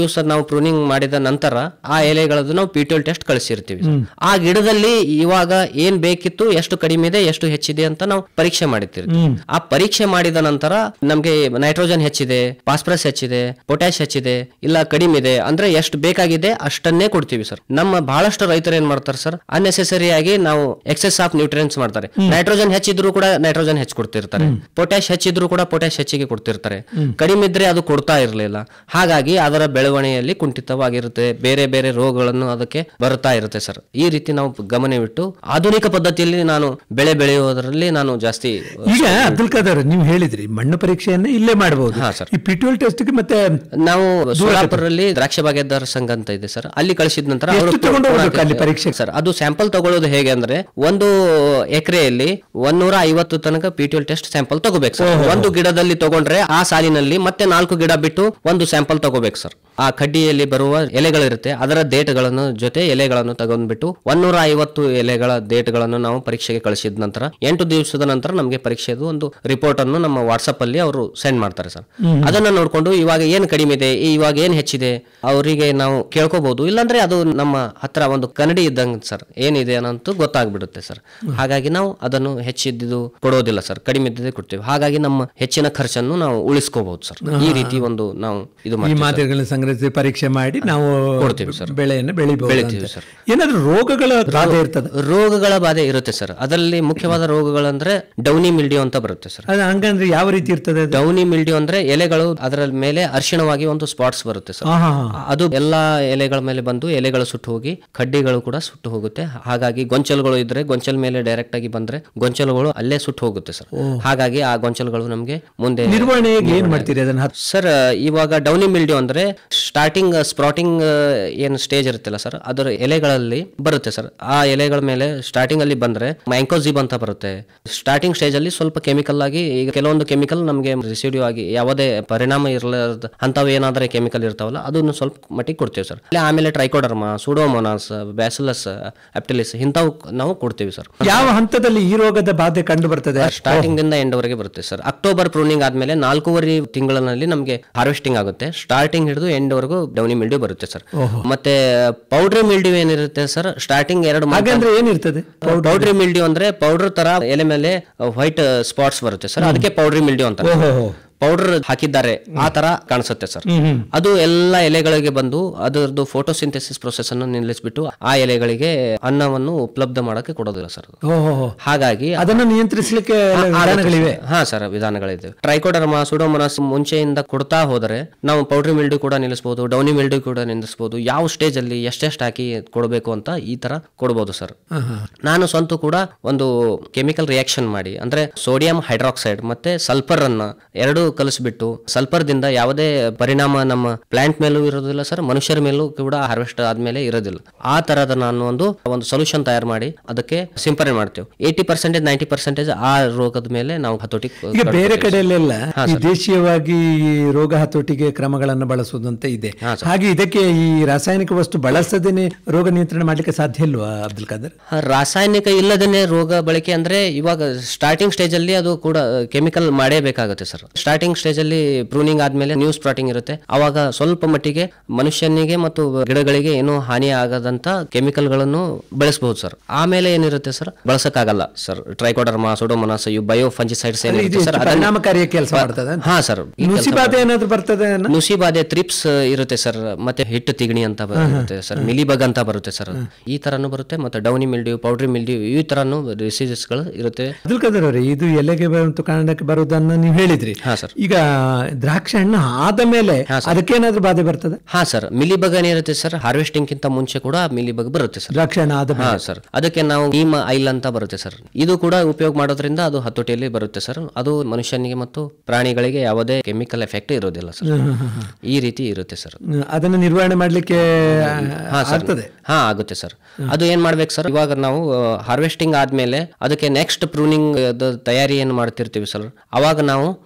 ನಾವು ಪ್ರೂನಿಂಗ್ ಮಾಡಿದ ನಂತರ ಆ ಎಲೆಗಳದ್ದು ನಾವು ಪಿಟಿಎಲ್ ಟೆಸ್ಟ್ ಕಳಿಸಿರ್ತೀವಿ ಆ ಗಿಡದಲ್ಲಿ ಇವಾಗ ಏನ್ ಬೇಕಿತ್ತು ಎಷ್ಟು ಕಡಿಮೆ ಇದೆ ಎಷ್ಟು ಹೆಚ್ಚಿದೆ ಅಂತ ನಾವು ಪರೀಕ್ಷೆ ಮಾಡಿರ್ತೀವಿ ಆ ಪರೀಕ್ಷೆ ಮಾಡಿದ ನಂತರ ನಮ್ಗೆ ನೈಟ್ರೋಜನ್ ಹೆಚ್ಚಿದೆ ಫಾಸ್ಫರಸ್ ಹೆಚ್ಚಿದೆ ಪೊಟ್ಯಾಶ್ ಹೆಚ್ಚಿದೆ ಇಲ್ಲ ಕಡಿಮೆ ಇದೆ ಅಂದ್ರೆ ಎಷ್ಟು ಬೇಕಾಗಿದೆ ಅಷ್ಟನ್ನೇ ಕೊಡ್ತೀವಿ ಸರ್ ನಮ್ಮ ಬಹಳಷ್ಟು ರೈತರು ಏನ್ ಮಾಡ್ತಾರೆ ಸರ್ ಅನ್ನೆಸೆಸರಿ ಆಗಿ ನಾವು ಎಕ್ಸೆಸ್ ಆಫ್ ನ್ಯೂಟ್ರಿಯನ್ಸ್ ಮಾಡ್ತಾರೆ ನೈಟ್ರೋಜನ್ ಹೆಚ್ಚಿದ್ರು ಕೂಡ ನೈಟ್ರೋಜನ್ ಹೆಚ್ಚು ಕೊಡ್ತಿರ್ತಾರೆ ಪೊಟ್ಯಾಶ್ ಹೆಚ್ಚಿದ್ರು ಕೂಡ ಪೊಟ್ಯಾಶ್ ಹೆಚ್ಚಿಗೆ ಕೊಡ್ತಿರ್ತಾರೆ ಕಡಿಮೆ ಇದ್ರೆ ಅದು ಕೊಡ್ತಾ ಇರಲಿಲ್ಲ ಹಾಗಾಗಿ ಅದರ ಬೆಳವಣಿಗೆಯಲ್ಲಿ ಕುಂಠಿತವಾಗಿರುತ್ತೆ ಬೇರೆ ಬೇರೆ ರೋಗಗಳನ್ನು ಅದಕ್ಕೆ ಬರ್ತಾ ಇರುತ್ತೆ ಸರ್ ಈ ರೀತಿ ನಾವು ಗಮನವಿಟ್ಟು ಆಧುನಿಕ ಪದ್ಧತಿಯಲ್ಲಿ ನಾನು ಬೆಳೆ ಬೆಳೆಯುವುದರಲ್ಲಿ ನಾನು ಜಾಸ್ತಿ ಈಗ ಅಬ್ದುಲ್ ಖಾದರ್ ನೀವು ಹೇಳಿದ್ರಿ ಮಣ್ಣು ಪರೀಕ್ಷೆಯನ್ನ ಇಲ್ಲೇ ಮಾಡಬಹುದು ಹಾ, ಸರ್. ಈ ಪಿಟ್ಯೂಲ್ ಟೆಸ್ಟ್ಗೆ ಮತ್ತೆ ನಾವು ಸೋಲಾಪುರಲ್ಲಿ ದ್ರಾಕ್ಷ ಬಾಗೇದಾರ ಸಂಘ ಅಂತ ಇದೆ ಸರ್ ಅಲ್ಲಿ ಕಳಿಸಿದ ನಂತರ ಎಷ್ಟು ಅವರು ತಗೊಂಡು ಹೋಗ್ಬೇಕು ಅಲ್ಲಿ ಪರೀಕ್ಷೆಗೆ? ಸರ್ ಅದು ಸ್ಯಾಂಪಲ್ ತಗೊಳ್ಳೋದು ಹೇಗೆ ಅಂದ್ರೆ ಒಂದು ಎಕರೆಯಲ್ಲಿ ಒಂದೂರ ಐವತ್ತು ತನಕ ಪಿಟಿಎಲ್ ಟೆಸ್ಟ್ ಸ್ಯಾಂಪಲ್ ತಗೋಬೇಕು ಸರ್ ಒಂದು ಗಿಡದಲ್ಲಿ ತಗೊಂಡ್ರೆ ಆ ಸಾಲಿನಲ್ಲಿ ಮತ್ತೆ ನಾಲ್ಕು ಗಿಡ ಬಿಟ್ಟು ಒಂದು ಸ್ಯಾಂಪಲ್ ತಗೋಬೇಕು ಸರ್ ಆ ಕಡ್ಡಿಯಲ್ಲಿ ಬರುವ ಎಲೆಗಳಿರುತ್ತೆ ಅದರ ಡೇಟ್ಗಳನ್ನು ಜೊತೆ ಎಲೆಗಳನ್ನು ತಗೊಂಡ್ಬಿಟ್ಟು ಒಂದೂರ ಐವತ್ತು ಎಲೆಗಳ ಡೇಟ್ಗಳನ್ನು ನಾವು ಪರೀಕ್ಷೆಗೆ ಕಳಿಸಿದ ನಂತರ ಎಂಟು ದಿವಸದ ನಂತರ ನಮಗೆ ಪರೀಕ್ಷೆದು ಒಂದು ರಿಪೋರ್ಟ್ ಅನ್ನು ನಮ್ಮ ವಾಟ್ಸಪ್ ಅಲ್ಲಿ ಅವರು ಸೆಂಡ್ ಮಾಡ್ತಾರೆ ಸರ್ ಅದನ್ನ ನೋಡ್ಕೊಂಡು ಇವಾಗ ಏನ್ ಕಡಿಮೆ ಇದೆ ಈ- ಇವಾಗ ಏನ್ ಹೆಚ್ಚಿದೆ ಅವರಿಗೆ ನಾವು ಕೇಳ್ಕೋಬಹುದು ಇಲ್ಲಾಂದ್ರೆ ಅದು ನಮ್ಮ ಹತ್ರ ಒಂದು ಕನ್ನಡಿ ಇದ್ದಂಗೆ ಸರ್ ಏನಿದೆ ಅನ್ನೋಂತೂ ಗೊತ್ತಾಗ್ಬಿಡುತ್ತೆ ಸರ್ ಹಾಗಾಗಿ ನಾವು ಅದನ್ನು ಹೆಚ್ಚಿದ್ದು ಕೊಡೋದಿಲ್ಲ ಸರ್ ಕಡಿಮೆ ಇದ್ದಿದ್ದೇ ಕೊಡ್ತೀವಿ ಹಾಗಾಗಿ ನಮ್ಮ ಹೆಚ್ಚಿನ ಖರ್ಚನ್ನು ನಾವು ಉಳಿಸ್ಕೋಬಹುದು ಸರ್ ಈ ರೀತಿ ಒಂದು ನಾವು ಇದು ಈ ಮಾಡ್ತೀವಿ ಸರ್. ಮಾದರಿಗಳನ್ನ ಸಂಗ್ರಹಿಸಿ ಪರೀಕ್ಷೆ ಮಾಡಿ ನಾವು ಕೊಡ್ತೀವಿ ಸರ್. ಬೆಳೆಯನ್ನು ಬೆಳಿಬಹುದು ಬೆಳಿತೀವಿ ಅಂತ. ಸರ್. ಏನಾದ್ರೂ ರೋಗಗಳ ಬಾಧೆ ಇರ್ತದೆ ರೋಗಗಳ ಬಾಧೆ ಇರುತ್ತೆ ಸರ್ ಅದರಲ್ಲಿ ಮುಖ್ಯವಾದ ರೋಗಗಳಂದ್ರೆ ಡೌನಿ ಮಿಲ್ಡಿಯೋ ಅಂತ ಬರುತ್ತೆ ಸರ್ ಅದು ಹಂಗಂದ್ರೆ ಯಾವ ರೀತಿ ಇರ್ತದೆ ಅದು? ಡೌನಿ ಮಿಲ್ಡಿಯೋ ಅಂದ್ರೆ ಎಲೆಗಳು ಅದರ ಮೇಲೆ ಅರಿಶಿಣವಾಗಿ ಒಂದು ಸ್ಪಾಟ್ಸ್ ಬರುತ್ತೆ ಸರ್ ಹಾ, ಹಾ, ಹಾ. ಅದು ಎಲ್ಲಾ ಎಲೆಗಳ ಮೇಲೆ ಬಂದು ಎಲೆಗಳು ಸುಟ್ಟು ಹೋಗಿ ಕಡ್ಡಿಗಳು ಕೂಡ ಸುಟ್ಟು ಹೋಗುತ್ತೆ ಹಾಗಾಗಿ ಗೊಂಚಲುಗಳು ಇದ್ರೆ ಗೊಂಚಲ್ ಮೇಲೆ ಡೈರೆಕ್ಟ್ ಆಗಿ ಬಂದ್ರೆ ಗೊಂಚಲುಗಳು ಅಲ್ಲೇ ಸುಟ್ಟು ಹೋಗುತ್ತೆ ಸರ್ ಹಾಗಾಗಿ ಆ ಗೊಂಚಲುಗಳು ನಮಗೆ ಮುಂದೆ ನಿರ್ವಹಣೆಗೆ ಏನ್ ಮಾಡ್ತೀರಿ ಅದನ್ನ ಹತ್- ಸರ್ ಇವಾಗ ಡೌನಿ ಮಿಲ್ಡಿಯೋ ಅಂದ್ರೆ ಸ್ಟಾರ್ಟಿಂಗ್ ಸ್ಪ್ರಾಟಿಂಗ್ ಏನು ಸ್ಟೇಜ್ ಇರುತ್ತಲ್ಲ ಸರ್ ಅದರ ಎಲೆಗಳಲ್ಲಿ ಬರುತ್ತೆ ಸರ್ ಆ ಎಲೆಗಳ ಮೇಲೆ ಸ್ಟಾರ್ಟಿಂಗ್ ಅಲ್ಲಿ ಬಂದ್ರೆ ಮ್ಯಾಂಕೋಜಿಬ್ ಅಂತ ಬರುತ್ತೆ ಸ್ಟಾರ್ಟಿಂಗ್ ಸ್ಟೇಜ್ ಅಲ್ಲಿ ಸ್ವಲ್ಪ ಕೆಮಿಕಲ್ ಆಗಿ ಈಗ ಕೆಲವೊಂದು ಕೆಮಿಕಲ್ ನಮಗೆ ರಿಸಿಡ್ಯೂ ಆಗಿ ಯಾವುದೇ ಪರಿಣಾಮ ಇರಲಾರ್ದ ಅಂತವ್ ಏನಾದ್ರೆ ಕೆಮಿಕಲ್ ಇರ್ತಾವಲ್ಲ ಅದನ್ನು ಸ್ವಲ್ಪ ಮಟ್ಟಿಗೆ ಕೊಡ್ತೀವಿ ಸರ್ ಅಲ್ಲಿ ಆಮೇಲೆ ಟ್ರೈಕೋಡರ್ಮಾ ಸುಡೋಮೋನಾಸ್ ಬ್ಯಾಸಿಲಸ್ ಅಪ್ಟಿಲಿಸ್ ಇಂಥವು ನಾವು ಕೊಡ್ತೀವಿ ಸರ್ ಯಾವ ಹಂತದಲ್ಲಿ ಈ ರೋಗದ ಬಾಧೆ ಕಂಡು ಬರ್ತದೆ ಸ್ಟಾರ್ಟಿಂಗ್ ಇಂದ ಎಂಡ್ ವರೆಗೆ ಬರುತ್ತೆ ಸರ್ ಅಕ್ಟೋಬರ್ ಪ್ರೂನಿಂಗ್ ಆದ್ಮೇಲೆ ನಾಲ್ಕೂವರೆ ತಿಂಗಳಲ್ಲಿ ನಮಗೆ ಹಾರ್ವೆಸ್ಟಿಂಗ್ ಆಗುತ್ತೆ ಸ್ಟಾರ್ಟಿಂಗ್ ಹಿಡಿದು ಎಂಡ್ ವರೆಗೂ ಡೌನಿ ಮಿಲ್ಡ್ಯೂ ಬರುತ್ತೆ ಸರ್ ಮತ್ತೆ ಪೌಡ್ರಿ ಮಿಲ್ಡ್ಯೂ ಏನಿರುತ್ತೆ ಸರ್ ಸ್ಟಾರ್ಟಿಂಗ್ ಎರಡು ಹಾಗಂದ್ರೆ ಏನಿರ್ತದೆ ಪೌಡ್ರಿ ಮಿಲ್ಡ್ಯೂ ಅಂದ್ರೆ ಪೌಡರ್ ತರ ಎಲೆ ಮೇಲೆ ವೈಟ್ ಸ್ಪಾಟ್ಸ್ ಬರುತ್ತೆ ಸರ್ ಅದಕ್ಕೆ ಪೌಡ್ರಿ ಮಿಲ್ಡ್ಯೂ ಅಂತ ಓಹೋ ಪೌಡರ್ ಹಾಕಿದ್ದಾರೆ ಆ ತರ ಕಾಣಿಸುತ್ತೆ ಸರ್ ಅದು ಎಲ್ಲ ಎಲೆಗಳಿಗೆ ಬಂದು ಅದರದ್ದು ಫೋಟೋಸಿಂಥೆಸಿಸ್ ಪ್ರೊಸೆಸ್ ಅನ್ನು ನಿಲ್ಲಿಸ್ಬಿಟ್ಟು ಆ ಎಲೆಗಳಿಗೆ ಅನ್ನವನ್ನು ಉಪಲಬ್ಧ ಮಾಡಕ್ಕೆ ಕೊಡೋದಿಲ್ಲ ಸರ್ ಅದು. ಓಹೋ ಹಾಗಾಗಿ ಅದನ್ನು ನಿಯಂತ್ರಿಸಲಿಕ್ಕೆ ಎಲ್ಲ ವಿಧಾನಗಳಿವೆ ಹಾ ಸರ್ ವಿಧಾನಗಳಿವೆ ಟ್ರೈಕೋಡರ್ಮಾ ಸುಡೋಮೊನಾಸ್ ಮುಂಚೆಯಿಂದ ಕೊಡ್ತಾ ಹೋದರೆ ನಾವು ಪೌಡ್ರಿ ಮಿಲ್ಡು ಕೂಡ ನಿಲ್ಲಿಸಬಹುದು ಡೌನಿ ಮಿಲ್ಡು ಕೂಡ ನಿಲ್ಲಿಸಬಹುದು ಯಾವ ಸ್ಟೇಜ್ ಅಲ್ಲಿ ಎಷ್ಟೆಷ್ಟು ಹಾಕಿ ಕೊಡಬೇಕು ಅಂತ ಈ ತರ ಕೊಡಬಹುದು ಸರ್ ನಾನು ಸ್ವಂತ ಕೂಡ ಒಂದು ಕೆಮಿಕಲ್ ರಿಯಾಕ್ಷನ್ ಮಾಡಿ ಅಂದ್ರೆ ಸೋಡಿಯಂ ಹೈಡ್ರಾಕ್ಸೈಡ್ ಮತ್ತೆ ಸಲ್ಫರ್ ಅನ್ನ ಎರಡು ಕಲಿಸ್ಬಿಟ್ಟು ಸಲ್ಫರ್ ದಿಂದ ಯಾವುದೇ ಪರಿಣಾಮ ನಮ್ಮ ಪ್ಲಾಂಟ್ ಮೇಲೂ ಇರೋದಿಲ್ಲ ಸರ್ ಮನುಷ್ಯರ ಮೇಲೂ ಕೂಡ ಹಾರ್ವೆಸ್ಟ್ ಆದ್ಮೇಲೆ ಇರೋದಿಲ್ಲ ಆ ತರದ ನಾನು ಒಂದು ಒಂದು ಸೊಲ್ಯೂಷನ್ ತಯಾರು ಮಾಡಿ ಅದಕ್ಕೆ ಸಿಂಪರಣೆ ಮಾಡ್ತೇವೆ ಏಯ್ಟಿ ಪರ್ಸೆಂಟೇಜ್ ನೈಂಟಿ ಪರ್ಸೆಂಟೇಜ್ ಆ ರೋಗದ ಮೇಲೆ ನಾವು ಹತೋಟಿ ಈಗ ಬೇರೆ ಕಡೆಯಲ್ಲೆಲ್ಲ ಈ ದೇಶೀಯವಾಗಿ ಈ ರೋಗ ಹತೋಟಿಗೆ ಕ್ರಮಗಳನ್ನು ಬಳಸುವುದಂತ ಇದೆ ಹಾಗೆ ಇದಕ್ಕೆ ಈ ರಾಸಾಯನಿಕ ವಸ್ತು ಬಳಸದೇನೆ ರೋಗ ನಿಯಂತ್ರಣ ಮಾಡ್ಲಿಕ್ಕೆ ಸಾಧ್ಯ ಇಲ್ವಾ ಅಬ್ದುಲ್ ಖಾದರ್ ಆ, ರಾಸಾಯನಿಕ ಇಲ್ಲದೇನೆ ರೋಗ ಬಳಕೆ ಅಂದ್ರೆ ಇವಾಗ ಸ್ಟಾರ್ಟಿಂಗ್ ಸ್ಟೇಜ್ ಅಲ್ಲಿ ಅದು ಕೂಡ ಕೆಮಿಕಲ್ ಮಾಡೇಬೇಕಾಗುತ್ತೆ ಸರ್ ಸ್ಟಾರ್ಟಿಂಗ್ ಸ್ಟೇಜ್ ಅಲ್ಲಿ ಪ್ರೂನಿಂಗ್ ಆದ್ಮೇಲೆ ನ್ಯೂ ಸ್ಪ್ರಾಟಿಂಗ್ ಇರುತ್ತೆ ಅವಾಗ ಸ್ವಲ್ಪ ಮಟ್ಟಿಗೆ ಮನುಷ್ಯನಿಗೆ ಮತ್ತು ಗಿಡಗಳಿಗೆ ಏನೂ ಹಾನಿ ಆಗದಂತ ಕೆಮಿಕಲ್ ಗಳನ್ನು ಬೆಳೆಸಬಹುದು ಸರ್ ಆಮೇಲೆ ಏನಿರುತ್ತೆ ಸರ್ ಬಳಸಕ್ಕಾಗಲ್ಲ ಸರ್ ಟ್ರೈಕೋಡರ್ಮಾ ಸುಡೋಮೊನಾಸ್ ಇವು ಬಯೋ ಫಂಜಿಸೈಡ್ಸ್ ಇದು ಏನಿರುತ್ತೆ ಸರ್ ಹೆಚ್ಚು ಪರಿಣಾಮಕಾರಿ ಕೆಲಸ ಮಾಡ್ತದೆ ಅಂತ? ಹಾ ಸರ್ ನುಸಿ ಬಾಧೆ ಏನಾದ್ರು ಬರ್ತದೆ ಅನ್ನೋ? ನುಸಿ ಬಾಧೆ ತ್ರಿಪ್ಸ್ ಇರುತ್ತೆ ಸರ್ ಮತ್ತೆ ಹಿಟ್ಟು ತಿಗಣಿ ಅಂತ ಬರುತ್ತೆ ಸರ್ ಮಿಲಿಬಗ್ ಅಂತ ಬರುತ್ತೆ ಸರ್ ಈ ತರನು ಬರುತ್ತೆ ಮತ್ತೆ ಡೌನಿ ಮಿಲ್ಡ್ಯೂ ಪೌಡ್ರಿ ಮಿಲ್ಡ್ಯೂ ಈ ತರನು ಡಿಸೀಸಸ್ ಗಳು ಇರುತ್ತೆ ಅಬ್ದುಲ್ ಖಾದರ್ ಅವರೇ ಇದು ಎಲೆಗೆ ಮತ್ತು ಕಾಂಡಕ್ಕೆ ಬರುವುದನ್ನು ನೀವು ಹೇಳಿದ್ರಿ ಹಾ ಸರ್ ಈಗ ದ್ರಾಕ್ಷಿ ಹಣ್ಣು ಆದ ಮೇಲೆ ಅದಕ್ಕೇನಾದ್ರೂ ಬಾಧೆ ಬರ್ತದೆ ಹಾ ಸರ್ ಮಿಲಿಬಗ್ ಏನಿರುತ್ತೆ ಸರ್ ಹಾರ್ವೆಸ್ಟಿಂಗ್ ಗಿಂತ ಮುಂಚೆ ಕೂಡ ಮಿಲಿಬಗ್ ಬರುತ್ತೆ ಸರ್ ದ್ರಾಕ್ಷಿ ಹಣ್ಣು ಆದ ಹಾ ಸರ್ ಅದಕ್ಕೆ ನಾವು ನೀಮ್ ಐಲ್ ಅಂತ ಬರುತ್ತೆ ಸರ್ ಇದು ಕೂಡ ಉಪಯೋಗ ಮಾಡೋದ್ರಿಂದ ಅದು ಹತೋಟಿಯಲ್ಲಿ ಬರುತ್ತೆ ಸರ್ ಅದು ಮನುಷ್ಯನಿಗೆ ಮತ್ತು ಪ್ರಾಣಿಗಳಿಗೆ ಯಾವುದೇ ಕೆಮಿಕಲ್ ಎಫೆಕ್ಟ್ ಇರೋದಿಲ್ಲ ಸರ್ ಈ ರೀತಿ ಇರುತ್ತೆ ಸರ್ ಮೇಲೆ ಅದನ್ನು ನಿರ್ವಹಣೆ ಮಾಡ್ಲಿಕ್ಕೆ ಹಾ ಸರ್ ಆಗ್ತದೆ ಹಾ ಆಗುತ್ತೆ ಸರ್ ಅದು ಏನ್ ಮಾಡ್ಬೇಕು ಸರ್ ಇವಾಗ ನಾವು ಹಾರ್ವೆಸ್ಟಿಂಗ್ ಆದ್ಮೇಲೆ ಅದಕ್ಕೆ ನೆಕ್ಸ್ಟ್ ಪ್ರೂನಿಂಗ್ ತಯಾರಿ ಏನು ಮಾಡ್ತಿರ್ತೀವಿ ಸರ್ ಅವಾಗ ನಾವು ಕೆಲವೊಂದು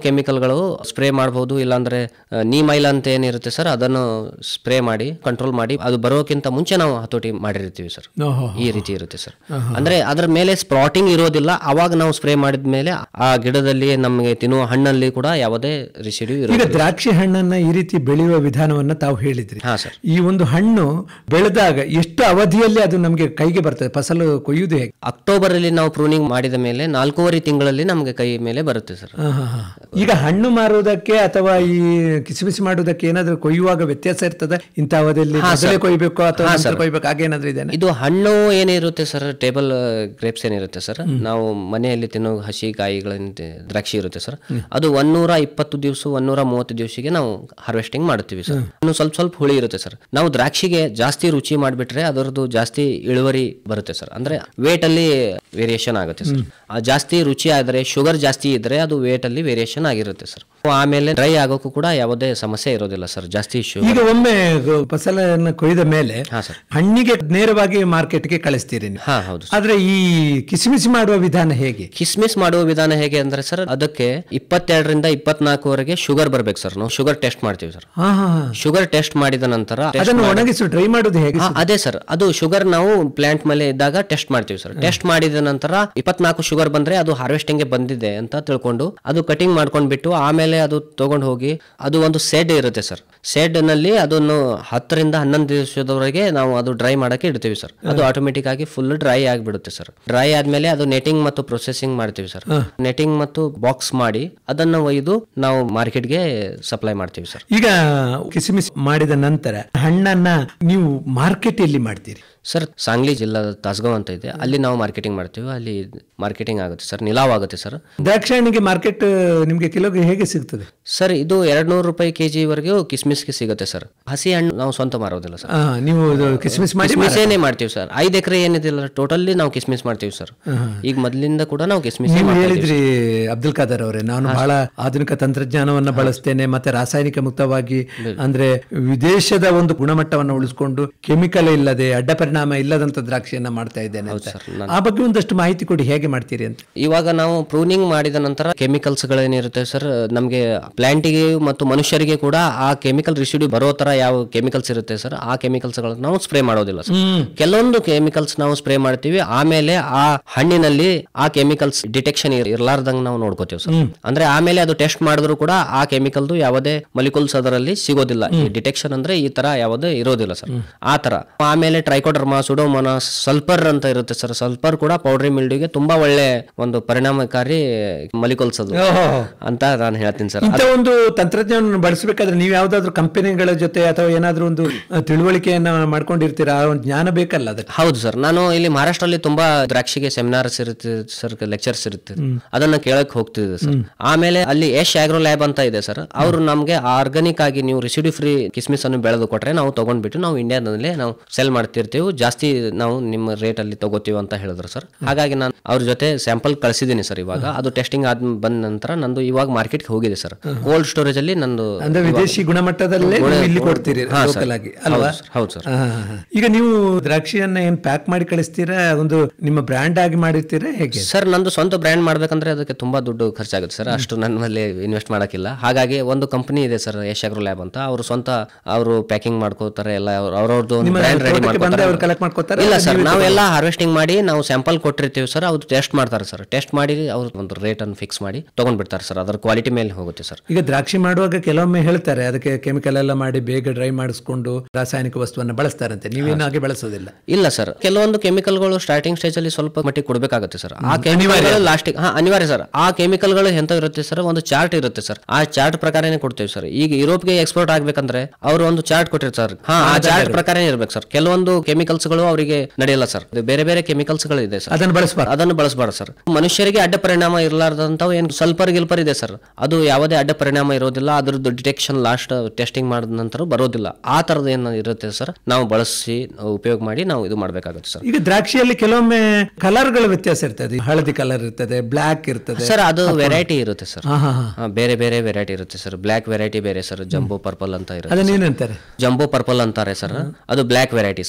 ಕೆಮಿಕಲ್ಗಳು ಸ್ಪ್ರೇ ಮಾಡಬಹುದು ಇಲ್ಲಾಂದ್ರೆ ಆ, ನೀಮೈಲ್ ಅಂತ ಏನಿರುತ್ತೆ ಸರ್ ಅದನ್ನು ಸ್ಪ್ರೇ ಮಾಡಿ ಕಂಟ್ರೋಲ್ ಮಾಡಿ ಅದು ಬರೋಕ್ಕಿಂತ ಮುಂಚೆ ನಾವು ಹತೋಟಿ ಮಾಡಿರ್ತೀವಿ ಸರ್ ಓಹೋ ಈ ರೀತಿ ಇರುತ್ತೆ ಸರ್ ಅಂದ್ರೆ ಅದ್ರ ಮೇಲೆ ಸ್ಪ್ರಾಟಿಂಗ್ ಇರೋದಿಲ್ಲ ಅವಾಗ ನಾವು ಸ್ಪ್ರೇ ಮಾಡಿದ ಮೇಲೆ ಆ ಗಿಡದಲ್ಲಿ ನಮಗೆ ತಿನ್ನುವ ಹಣ್ಣಲ್ಲಿ ಕೂಡ ಯಾವುದೇ ರಿಸಿಡ್ಯೂ ಈಗ ಇರೋದಿಲ್ಲ ದ್ರಾಕ್ಷಿ ಹಣ್ಣನ್ನ ಈ ರೀತಿ ಬೆಳೆಯುವ ವಿಧಾನವನ್ನ ತಾವು ಹೇಳಿದ್ರಿ ಹಾ ಸರ್ ಈ ಒಂದು ಹಣ್ಣು ಬೆಳೆದಾಗ ಎಷ್ಟು ಅವಧಿಯಲ್ಲಿ ಅದು ನಮಗೆ ಕೈಗೆ ಬರ್ತದೆ ಫಸಲು ಕೊಯ್ಯುವುದು ಹೇಗೆ ಅಕ್ಟೋಬರ್ ಅಲ್ಲಿ ನಾವು ಪ್ರೂನಿಂಗ್ ಮಾಡಿದ ಮೇಲೆ ನಾಲ್ಕೂವರೆ ತಿಂಗಳಲ್ಲಿ ನಮಗೆ ಕೈ ಮೇಲೆ ಬರುತ್ತೆ ಸರ್ ಹಾ, ಹಾ, ಹಾ. ಈಗ ಹಣ್ಣು ಮಾರುವುದಕ್ಕೆ ಅಥವಾ ಈ ಕಿಸಿಬಿಸಿ ಮಾಡುವುದಕ್ಕೆ ಏನಾದ್ರೂ ಕೊಯ್ಯುವಾಗ ವ್ಯತ್ಯಾಸ ಇರ್ತದೆ ಇಂಥ ಅವಧಿಯಲ್ಲಿ ಮೊದಲೇ ಕೊಯ್ಬೇಕು ಅಥವಾ ನಂತರ ಕೊಯ್ಬೇಕು ಹಾಗೇನಾದ್ರೂ ಇದೆ ಇದು ಹಣ್ಣು ಏನಿರುತ್ತೆ ಸರ್ ಟೇಬಲ್ ಗ್ರೇಪ್ಸ್ ಏನಿರುತ್ತೆ ಸರ್ ನಾವು ಮನೆಯಲ್ಲಿ ತಿನ್ನೋ ಹಸಿ ಕಾಯಿಗಳಿಂದ ದ್ರಾಕ್ಷಿ ಇರುತ್ತೆ ಸರ್ ಅದು ಒನ್ನೂರ ಇಪ್ಪತ್ತು ದಿವಸ ಒನ್ನೂರ ಮೂವತ್ತು ದಿವಸಿಗೆ ನಾವು ಹಾರ್ವೆಸ್ಟಿಂಗ್ ಮಾಡ್ತೀವಿ ಸರ್ ಇನ್ನು ಸ್ವಲ್ಪ ಸ್ವಲ್ಪ ಹುಳಿ ಇರುತ್ತೆ ಸರ್ ನಾವು ದ್ರಾಕ್ಷಿಗೆ ಜಾಸ್ತಿ ರುಚಿ ಮಾಡಿಬಿಟ್ರೆ ಅದರದ್ದು ಜಾಸ್ತಿ ಇಳುವರಿ ಬರುತ್ತೆ ಸರ್ ಅಂದ್ರೆ ವೇಟ್ ಅಲ್ಲಿ ವೇರಿಯೇಷನ್ ಆಗುತ್ತೆ ಸರ್ ಆ ಜಾಸ್ತಿ ರುಚಿ ಆದ್ರೆ ಶುಗರ್ ಜಾಸ್ತಿ ಇದ್ರೆ ಅದು ವೇಟ್ ಅಲ್ಲಿ ವೇರಿಯೇಷನ್ ಆಗಿರುತ್ತೆ ಸರ್ ಆಮೇಲೆ ಡ್ರೈ ಆಗೋಕ್ಕೂ ಕೂಡ ಯಾವುದೇ ಸಮಸ್ಯೆ ಇರೋದಿಲ್ಲ ಸರ್ ಜಾಸ್ತಿ ಶುಗರ್ ಈಗ ಒಮ್ಮೆ ಗ- ಫಸಲನ್ನು ಕೊಯ್ದ ಮೇಲೆ ಹಾ ಸರ್ ಹಣ್ಣಿಗೆ ನೇರವಾಗಿ ಮಾರ್ಕೆಟ್ಗೆ ಕಳಿಸ್ತೀರಿ ನೀವು ಹಾ ಹೌದು ಆದ್ರೆ ಈ ಕಿಸಿಮಿಸಿ ಮಾಡುವ ವಿಧಾನ ಹೇಗೆ ಕಿಸ್ಮಿಸ್ ಮಾಡುವ ವಿಧಾನ ಹೇಗೆ ಅಂದ್ರೆ ಸರ್ ಅದಕ್ಕೆ ಇಪ್ಪತ್ತೆರಡರಿಂದ ಇಪ್ಪತ್ನಾಲ್ಕುವರೆಗೆ ಶುಗರ್ ಬರ್ಬೇಕು ಸರ್ ನಾವು ಶುಗರ್ ಟೆಸ್ಟ್ ಮಾಡ್ತೀವಿ ಸರ್ ಹಾ ಹಾ ಹಾ. ಶುಗರ್ ಟೆಸ್ಟ್ ಮಾಡಿದ ನಂತರ test ಅದನ್ನು ಮಾಡಿ- ಒಣಗಿಸಿ ಡ್ರೈ ಮಾಡೋದು ಹೇಗೆ ಹಾ, ಅದೇ ಸರ್ ಅದು ಶುಗರ್ ನಾವು ಪ್ಲಾಂಟ್ ಮೇಲೆ ಇದ್ದಾಗ ಟೆಸ್ಟ್ ಮಾಡ್ತೀವಿ ಸರ್ ಟೆಸ್ಟ್ ಮಾಡಿದ ನಂತರ ಇಪ್ಪತ್ನಾಲ್ಕು ಶುಗರ್ ಬಂದ್ರೆ ಅದು ಹಾರ್ವೆಸ್ಟಿಂಗ್ ಗೆ ಬಂದಿದೆ ಅಂತ ತಿಳ್ಕೊಂಡು ಅದು ಕಟಿಂಗ್ ಮಾಡ್ಕೊಂಡ್ ಬಿಟ್ಟು ಆಮೇಲೆ ಅದು ತಗೊಂಡು ಹೋಗಿ ಅದು ಒಂದು ಸೆಡ್ ಇರುತ್ತೆ ಸರ್ ಸೆಡ್ ನಲ್ಲಿ ಅದನ್ನು ಹತ್ತರಿಂದ ಹನ್ನೊಂದು ದಿವಸದವರೆಗೆ ನಾವು ಅದು ಡ್ರೈ ಮಾಡಕ್ಕೆ ಇಡ್ತೀವಿ ಸರ್ ಅದು ಆಟೋಮೆಟಿಕ್ ಆಗಿ ಫುಲ್ ಡ್ರೈ ಆಗಿಬಿಡುತ್ತೆ ಸರ್ ಡ್ರೈ ಆದ್ಮೇಲೆ ಅದು ನೆಟಿಂಗ್ ಮತ್ತು ಪ್ರೊಸೆಸಿಂಗ್ ಮಾಡ್ತೀವಿ ಸರ್ ನೆಟಿಂಗ್ ಮತ್ತು ಬಾಕ್ಸ್ ಮಾಡಿ ಅದನ್ನು ಒಯ್ದು ನಾವು ಮಾರ್ಕೆಟ್ಗೆ ಸಪ್ಲೈ ಮಾಡ್ತೀವಿ ಸರ್ ಈಗ ಕಿಸಿಮಿಸಿ ಮಾಡಿದ ನಂತರ ಹಣ್ಣನ್ನ ನೀವು ಮಾರ್ಕೆಟ್ ಎಲ್ಲಿ ಮಾಡ್ತೀರಿ ಸರ್ ಸಾಂಗ್ಲಿ ಜಿಲ್ಲಾದ ತಾಸ್ಗಾಂವ್ ಅಂತ ಇದೆ ಅಲ್ಲಿ ನಾವು ಮಾರ್ಕೆಟಿಂಗ್ ಮಾಡ್ತೀವಿ ಅಲ್ಲಿ ಮಾರ್ಕೆಟಿಂಗ್ ಆಗುತ್ತೆ ಸರ್ ನಿಲಾವ್ ಆಗುತ್ತೆ ಸರ್ ದ್ರಾಕ್ಷಿ ಹಣ್ಣಿಗೆ ಮಾರ್ಕೆಟ್ ನಿಮ್ಗೆ ಕಿಲೋಗೆ ಹೇಗೆ ಸಿಗ್ತದೆ ಸರ್ ಇದು ಎರಡ್ ನೂರು ರೂಪಾಯಿ ಕೆಜಿ ವರೆಗೂ ಕಿಸ್ಮಿಸ್ಗೆ ಸಿಗುತ್ತೆ ಸರ್ ಹಸಿ ಹಣ್ಣು ನಾವು ಸ್ವಂತ ಮಾರೋದಿಲ್ಲ ಸರ್ ಆ, ನೀವು ಇದು ಕಿಸ್ಮಿಸ್ ಮಾಡಿ ಕಿಸ್ಮಿಸೇನೆ ಮಾಡ್ತೀವಿ ಸರ್ ಐದು ಎಕರೆ ಏನಿದಿಲ್ಲ ಟೋಟಲಿ ನಾವು ಕಿಸ್ಮಿಸ್ ಮಾಡ್ತೀವಿ ಸರ್ ಈಗ ಮೊದಲಿಂದ ಕೂಡ ನಾವು ಕಿಸ್ಮಿಸ್ ನೀವು ಹೇಳಿದ್ರಿ ಅಬ್ದುಲ್ ಖಾದರ್ ಅವರೇ ನಾನು ಬಹಳ ಆಧುನಿಕ ತಂತ್ರಜ್ಞಾನವನ್ನ ಬಳಸ್ತೇನೆ ಮತ್ತೆ ರಾಸಾಯನಿಕ ಮುಕ್ತವಾಗಿ ಅಂದ್ರೆ ವಿದೇಶದ ಒಂದು ಗುಣಮಟ್ಟವನ್ನು ಉಳಿಸಿಕೊಂಡು ಕೆಮಿಕಲ್ ಇಲ್ಲದೆ ಅಡ್ಡ ಪರಿಣಾಮ ಇಲ್ಲದಂತ ದ್ರಾಕ್ಷಿಯನ್ನ ಮಾಡ್ತಾ ಇದ್ದೇನೆ ಅಂತ ಆ ಬಗ್ಗೆ ಒಂದಷ್ಟು ಮಾಹಿತಿ ಕೊಡಿ ಹೇಗೆ ಮಾಡ್ತೀರಿ ಅಂತ ಇವಾಗ ನಾವು ಪ್ರೂನಿಂಗ್ ಮಾಡಿದ ನಂತರ ಕೆಮಿಕಲ್ಸ್ ಗಳೇನಿರುತ್ತೆ ಸರ್ ನಮಗೆ ಪ್ಲಾಂಟಿಗೆ ಮತ್ತು ಮನುಷ್ಯರಿಗೆ ಕೂಡ ಆ ಕೆಮಿಕಲ್ ರಿಸಿಡ್ಯೂ ಬರೋ ತರ ಯಾವ ಕೆಮಿಕಲ್ಸ್ ಇರುತ್ತೆ ಸರ್ ಆ ಕೆಮಿಕಲ್ಸ್ ಗಳನ್ನ ನಾವು ಸ್ಪ್ರೇ ಮಾಡೋದಿಲ್ಲ ಸರ್ ಕೆಲವೊಂದು ಕೆಮಿಕಲ್ಸ್ ನಾವು ಸ್ಪ್ರೇ ಮಾಡ್ತೀವಿ ಆಮೇಲೆ ಆ ಹಣ್ಣಿನಲ್ಲಿ ಆ ಕೆಮಿಕಲ್ಸ್ ಡಿಟೆಕ್ಷನ್ ಇರ್ಲಾರ್ದಂಗ್ ನಾವು ನೋಡ್ಕೋತೀವಿ ಸರ್ ಅಂದ್ರೆ ಆಮೇಲೆ ಅದು ಟೆಸ್ಟ್ ಮಾಡಿದ್ರು ಕೂಡ ಆ ಕೆಮಿಕಲ್ದು ಯಾವುದೇ ಮಲಿಕುಲ್ಸ್ ಅದರಲ್ಲಿ ಸಿಗೋದಿಲ್ಲ ಈ ಡಿಟೆಕ್ಷನ್ ಅಂದ್ರೆ ಈ ತರ ಯಾವುದೇ ಇರೋದಿಲ್ಲ ಸರ್ ಆ ತರ ಆಮೇಲೆ ಟ್ರೈಕೋಡರ್ಮಾ ಸುಡೋಮೋನಾಸ್ ಸಲ್ಫರ್ ಅಂತ ಇರುತ್ತೆ ಸರ್ ಸಲ್ಫರ್ ಕೂಡ ಪೌಡ್ರಿ ಮಿಲ್ಡಿಗೆ ತುಂಬಾ ಒಳ್ಳೆ ಒಂದು ಪರಿಣಾಮಕಾರಿ ಮಲಿಕುಲ್ಸ್ ಅದು ಅಂತ ನಾನು ಹೇಳ್ತೀನಿ ಸರ್ ಇಂಥ ಒಂದು ತಂತ್ರಜ್ಞಾನ ಬಳಸಬೇಕಾದ್ರೆ ನೀವು ಯಾವ್ದಾದ್ರು ಕಂಪನಿಗಳ ಜೊತೆ ಅಥವಾ ಏನಾದ್ರೂ ಒಂದು ಅಹ್, ತಿಳುವಳಿಕೆಯನ್ನ ಮಾಡ್ಕೊಂಡಿರ್ತೀರಾ ಆ ಒಂದು ಜ್ಞಾನ ಬೇಕಲ್ಲ ಅದಕ್ಕೆ ಹೌದು ಸರ್ ನಾನು ಇಲ್ಲಿ ಮಹಾರಾಷ್ಟ್ರಲ್ಲಿ ತುಂಬಾ ದ್ರಾಕ್ಷಿಗೆ ಸೆಮಿನಾರ್ಸ್ ಇರುತ್ತೆ ಸರ್ ಲೆಕ್ಚರ್ಸ್ ಇರುತ್ತೆ ಅದನ್ನ ಕೇಳಕ್ ಹೋಗ್ತಿದ್ದೆ ಸರ್ ಆಮೇಲೆ ಅಲ್ಲಿ ಯಶ್ ಆಗ್ರೋ ಲ್ಯಾಬ್ ಅಂತ ಇದೆ ಸರ್ ಅವರು ನಮ್ಗೆ ಆರ್ಗಾನಿಕ್ ಆಗಿ ನೀವು ರೆಸಿಡಿ ಫ್ರೀ ಕಿಸ್ಮಿಸ್ ಅನ್ನು ಬೆಳೆದು ಕೊಟ್ರೆ ನಾವು ತಗೊಂಡ್ಬಿಟ್ಟು ನಾವು ಇಂಡಿಯಾದಲ್ಲಿ ನಾವು ಸೆಲ್ ಮಾಡ್ತಿರ್ತೀವಿ ಜಾಸ್ತಿ ನಾವು ನಿಮ್ಮ ರೇಟ್ ಅಲ್ಲಿ ತಗೋತೀವಿ ಅಂತ ಹೇಳಿದ್ರು ಸರ್ ಹಾಗಾಗಿ ನಾನು ಅವ್ರ ಜೊತೆ ಸ್ಯಾಂಪಲ್ ಕಳಿಸಿದ್ದೀನಿ ಸರ್ ಇವಾಗ ಅದು ಟೆಸ್ಟಿಂಗ್ ಆದ್ ಬಂದ ನಂತರ ನಂದು ಇವಾಗ ಮಾರ್ಕೆಟ್ಗೆ ಹೋಗಿದೆ ಸರ್ ಕೋಲ್ಡ್ ಸ್ಟೋರೇಜ್ ಅಲ್ಲಿ ನಂದು ಅಂದ್ರೆ ವಿದೇಶಿ ಗುಣಮಟ್ಟದಲ್ಲೇ ನೀವು ಇಲ್ಲಿ ಕೊಡ್ತೀರಿ ಹಾ, ಸರ್. ಲೋಕಲ್ ಆಗಿ ಅಲ್ವಾ ಹೌದು ಸರ್, ಹೌದು ಸರ್ ಹಾ, ಹಾ, ಹಾ. ಈಗ ನೀವು ದ್ರಾಕ್ಷಿಯನ್ನ ಏನ್ ಪ್ಯಾಕ್ ಮಾಡಿ ಕಳಿಸ್ತೀರಾ ಒಂದು ನಿಮ್ಮ ಬ್ರ್ಯಾಂಡ್ ಆಗಿ ಮಾಡಿರ್ತೀರಾ ಹೇಗೆ ಸರ್ ನಂದು ಸ್ವಂತ ಬ್ರ್ಯಾಂಡ್ ಮಾಡ್ಬೇಕಂದ್ರೆ ಅದಕ್ಕೆ ತುಂಬಾ ದುಡ್ಡು ಖರ್ಚಾಗುತ್ತೆ ಸರ್ ಅಷ್ಟು ನನ್ನ ಮೇಲೆ ಇನ್ವೆಸ್ಟ್ ಮಾಡಕ್ಕಿಲ್ಲ ಹಾಗಾಗಿ ಒಂದು ಕಂಪನಿ ಇದೆ ಸರ್ ಯಶ್ ಅಗ್ರೋ ಲ್ಯಾಬ್ ಅಂತ ಅವರು ಸ್ವಂತ ಅವರು ಪ್ಯಾಕಿಂಗ್ ಮಾಡ್ಕೋತಾರೆ ಎಲ್ಲ ಅವ್ರವ್ರದ್ದು ಒಂದು ನಿಮ್ಮ ಬ್ರ್ಯಾಂಡ್ ರೆಡಿ ತೋಟಕ್ಕೆ ಬಂದು ಮಾಡ್ಕೋತಾರೆ ಅವ್ರು collect ಮಾಡ್ಕೊತಾರಾ? ಇಲ್ಲ ಸರ್ ನೀವೇ ನಾವೆಲ್ಲ ಹಾರ್ವೆಸ್ಟಿಂಗ್ ಮಾಡಿ ನಾವು ಸ್ಯಾಂಪಲ್ ಕೊಟ್ಟಿರ್ತೀವಿ ಸರ್ ಅವ್ರು ಟೆಸ್ಟ್ ಮಾಡ್ತಾರೆ ಸರ್ ಟೆಸ್ಟ್ ಮಾಡಿ ಅವ್ರು ಒಂದು ರೇಟ್ ಅನ್ನು ಫಿಕ್ಸ್ ಮಾಡಿ ತಗೊಂಡ್ಬಿಡ್ತಾರೆ ಸರ್ ಅದರ ಕ್ವಾಲಿಟಿ ಮೇಲೆ ಹೋಗುತ್ತೆ ಸರ್ ಈಗ ದ್ರಾಕ್ಷಿ ಮಾಡುವಾಗ ಕೆಲವೊಮ್ಮೆ ಹೇಳ್ತಾರೆ ಅದಕ್ಕೆ ಕೆಮಿಕಲ್ ಎಲ್ಲ ಮಾಡಿ ಬೇಗ ಡ್ರೈ ಮಾಡಿಸ್ಕೊಂಡು ರಾಸಾಯನಿಕ ವಸ್ತುವನ್ನ ಬಳಸ್ತಾರಂತೆ ನೀವೇನು ಹಾಗೆ ಬಳಸೋದಿಲ್ಲ ಇಲ್ಲ ಸರ್ ಕೆಲವೊಂದು ಕೆಮಿಕಲ್ಗಳು ಸ್ಟಾರ್ಟಿಂಗ್ ಸ್ಟೇಜ್ ಅಲ್ಲಿ ಸ್ವಲ್ಪ ಮಟ್ಟಿಗೆ ಕೊಡಬೇಕಾಗುತ್ತೆ ಸರ್ ಆ ಕೆಮಿಕಲ್ಗಳು ಲಾಸ್ಟಿಗೆ ಹಾ ಅನಿವಾರ್ಯ ಸರ್ ಆ ಕೆಮಿಕಲ್ಗಳು ಎಂತ ಇರುತ್ತೆ ಸರ್ ಒಂದು ಚಾರ್ಟ್ ಇರುತ್ತೆ ಸರ್ ಆ ಚಾರ್ಟ್ ಪ್ರಕಾರನೇ ಕೊಡ್ತೇವೆ ಸರ್ ಈಗ ಯುರೋಪ್ಗೆ ಎಕ್ಸ್ಪೋರ್ಟ್ ಆಗ್ಬೇಕಂದ್ರೆ ಅವರು ಒಂದು ಚಾರ್ಟ್ ಕೊಟ್ಟಿರ್ತಾರೆ ಹಾ ಆ ಚಾರ್ಟ್ ಪ್ರಕಾರನೇ ಇರ್ಬೇಕು ಸರ್ ಕೆಲವೊಂದು ಕೆಮಿಕಲ್ಸ್ ಗಳು ಅವರಿಗೆ ನಡೆಯಲ್ಲ ಸರ್ ಇದು ಬೇರೆ ಬೇರೆ ಕೆಮಿಕಲ್ಸ್ ಗಳು ಇದೆ ಸರ್ ಅದನ್ನು ಬಳಸಬಾರ್ದು ಅದನ್ನು ಬಳಸಬಾರ್ದು ಸರ್ ಮನುಷ್ಯರಿಗೆ ಅಡ್ಡ ಪರಿಣಾಮ ಇರಲಾರ್ದಂಥವು ಏನು ಸಲ್ಫರ್ ಗಿಲ್ಪರ್ ಇದೆ ಸರ್ ಅದು ಯಾವುದೇ ಅಡ್ಡ ಪರಿಣಾಮ ಇರೋದಿಲ್ಲ ಅದ್ರದ್ದು ಡಿಟೆಕ್ಷನ್ ಲಾಸ್ಟ್ ಟೆಸ್ಟಿಂಗ್ ಮಾಡಿದ ನಂತರ ಬರೋದಿಲ್ಲ ಆ ತರದ ಏನು ಇರುತ್ತೆ ಸರ್ ನಾವು ಬಳಸಿ ಉಪಯೋಗ ಮಾಡಿ ನಾವು ಇದು ಮಾಡಬೇಕಾಗುತ್ತೆ ಸರ್ ಈಗ ದ್ರಾಕ್ಷಿಯಲ್ಲಿ ಕೆಲವೊಮ್ಮೆ ಕಲರ್ಗಳ ವ್ಯತ್ಯಾಸ ಇರ್ತದೆ ಹಳದಿ ಕಲರ್ ಇರ್ತದೆ ಬ್ಲ್ಯಾಕ್ ಇರ್ತದೆ ಸರ್ ಅದು ವೆರೈಟಿ ಇರುತ್ತೆ ಸರ್ ಹಾ ಹಾ ಹಾ ಹಾ, ಬೇರೆ ಬೇರೆ ವೆರೈಟಿ ಇರುತ್ತೆ ಸರ್ ಬ್ಲ್ಯಾಕ್ ವೆರೈಟಿ ಬೇರೆ ಸರ್ ಜಂಬೋ ಪರ್ಪಲ್ ಅಂತ ಇರುತ್ತೆ ಅದನ್ನೇನಂತಾರೆ ಜಂಬೋ ಪರ್ಪಲ್ ಅಂತಾರೆ ಸರ್ ಅದು ಬ್ಲ್ಯಾಕ್ ವೆರೈಟಿ ಸರ್ ಅದನ್ನ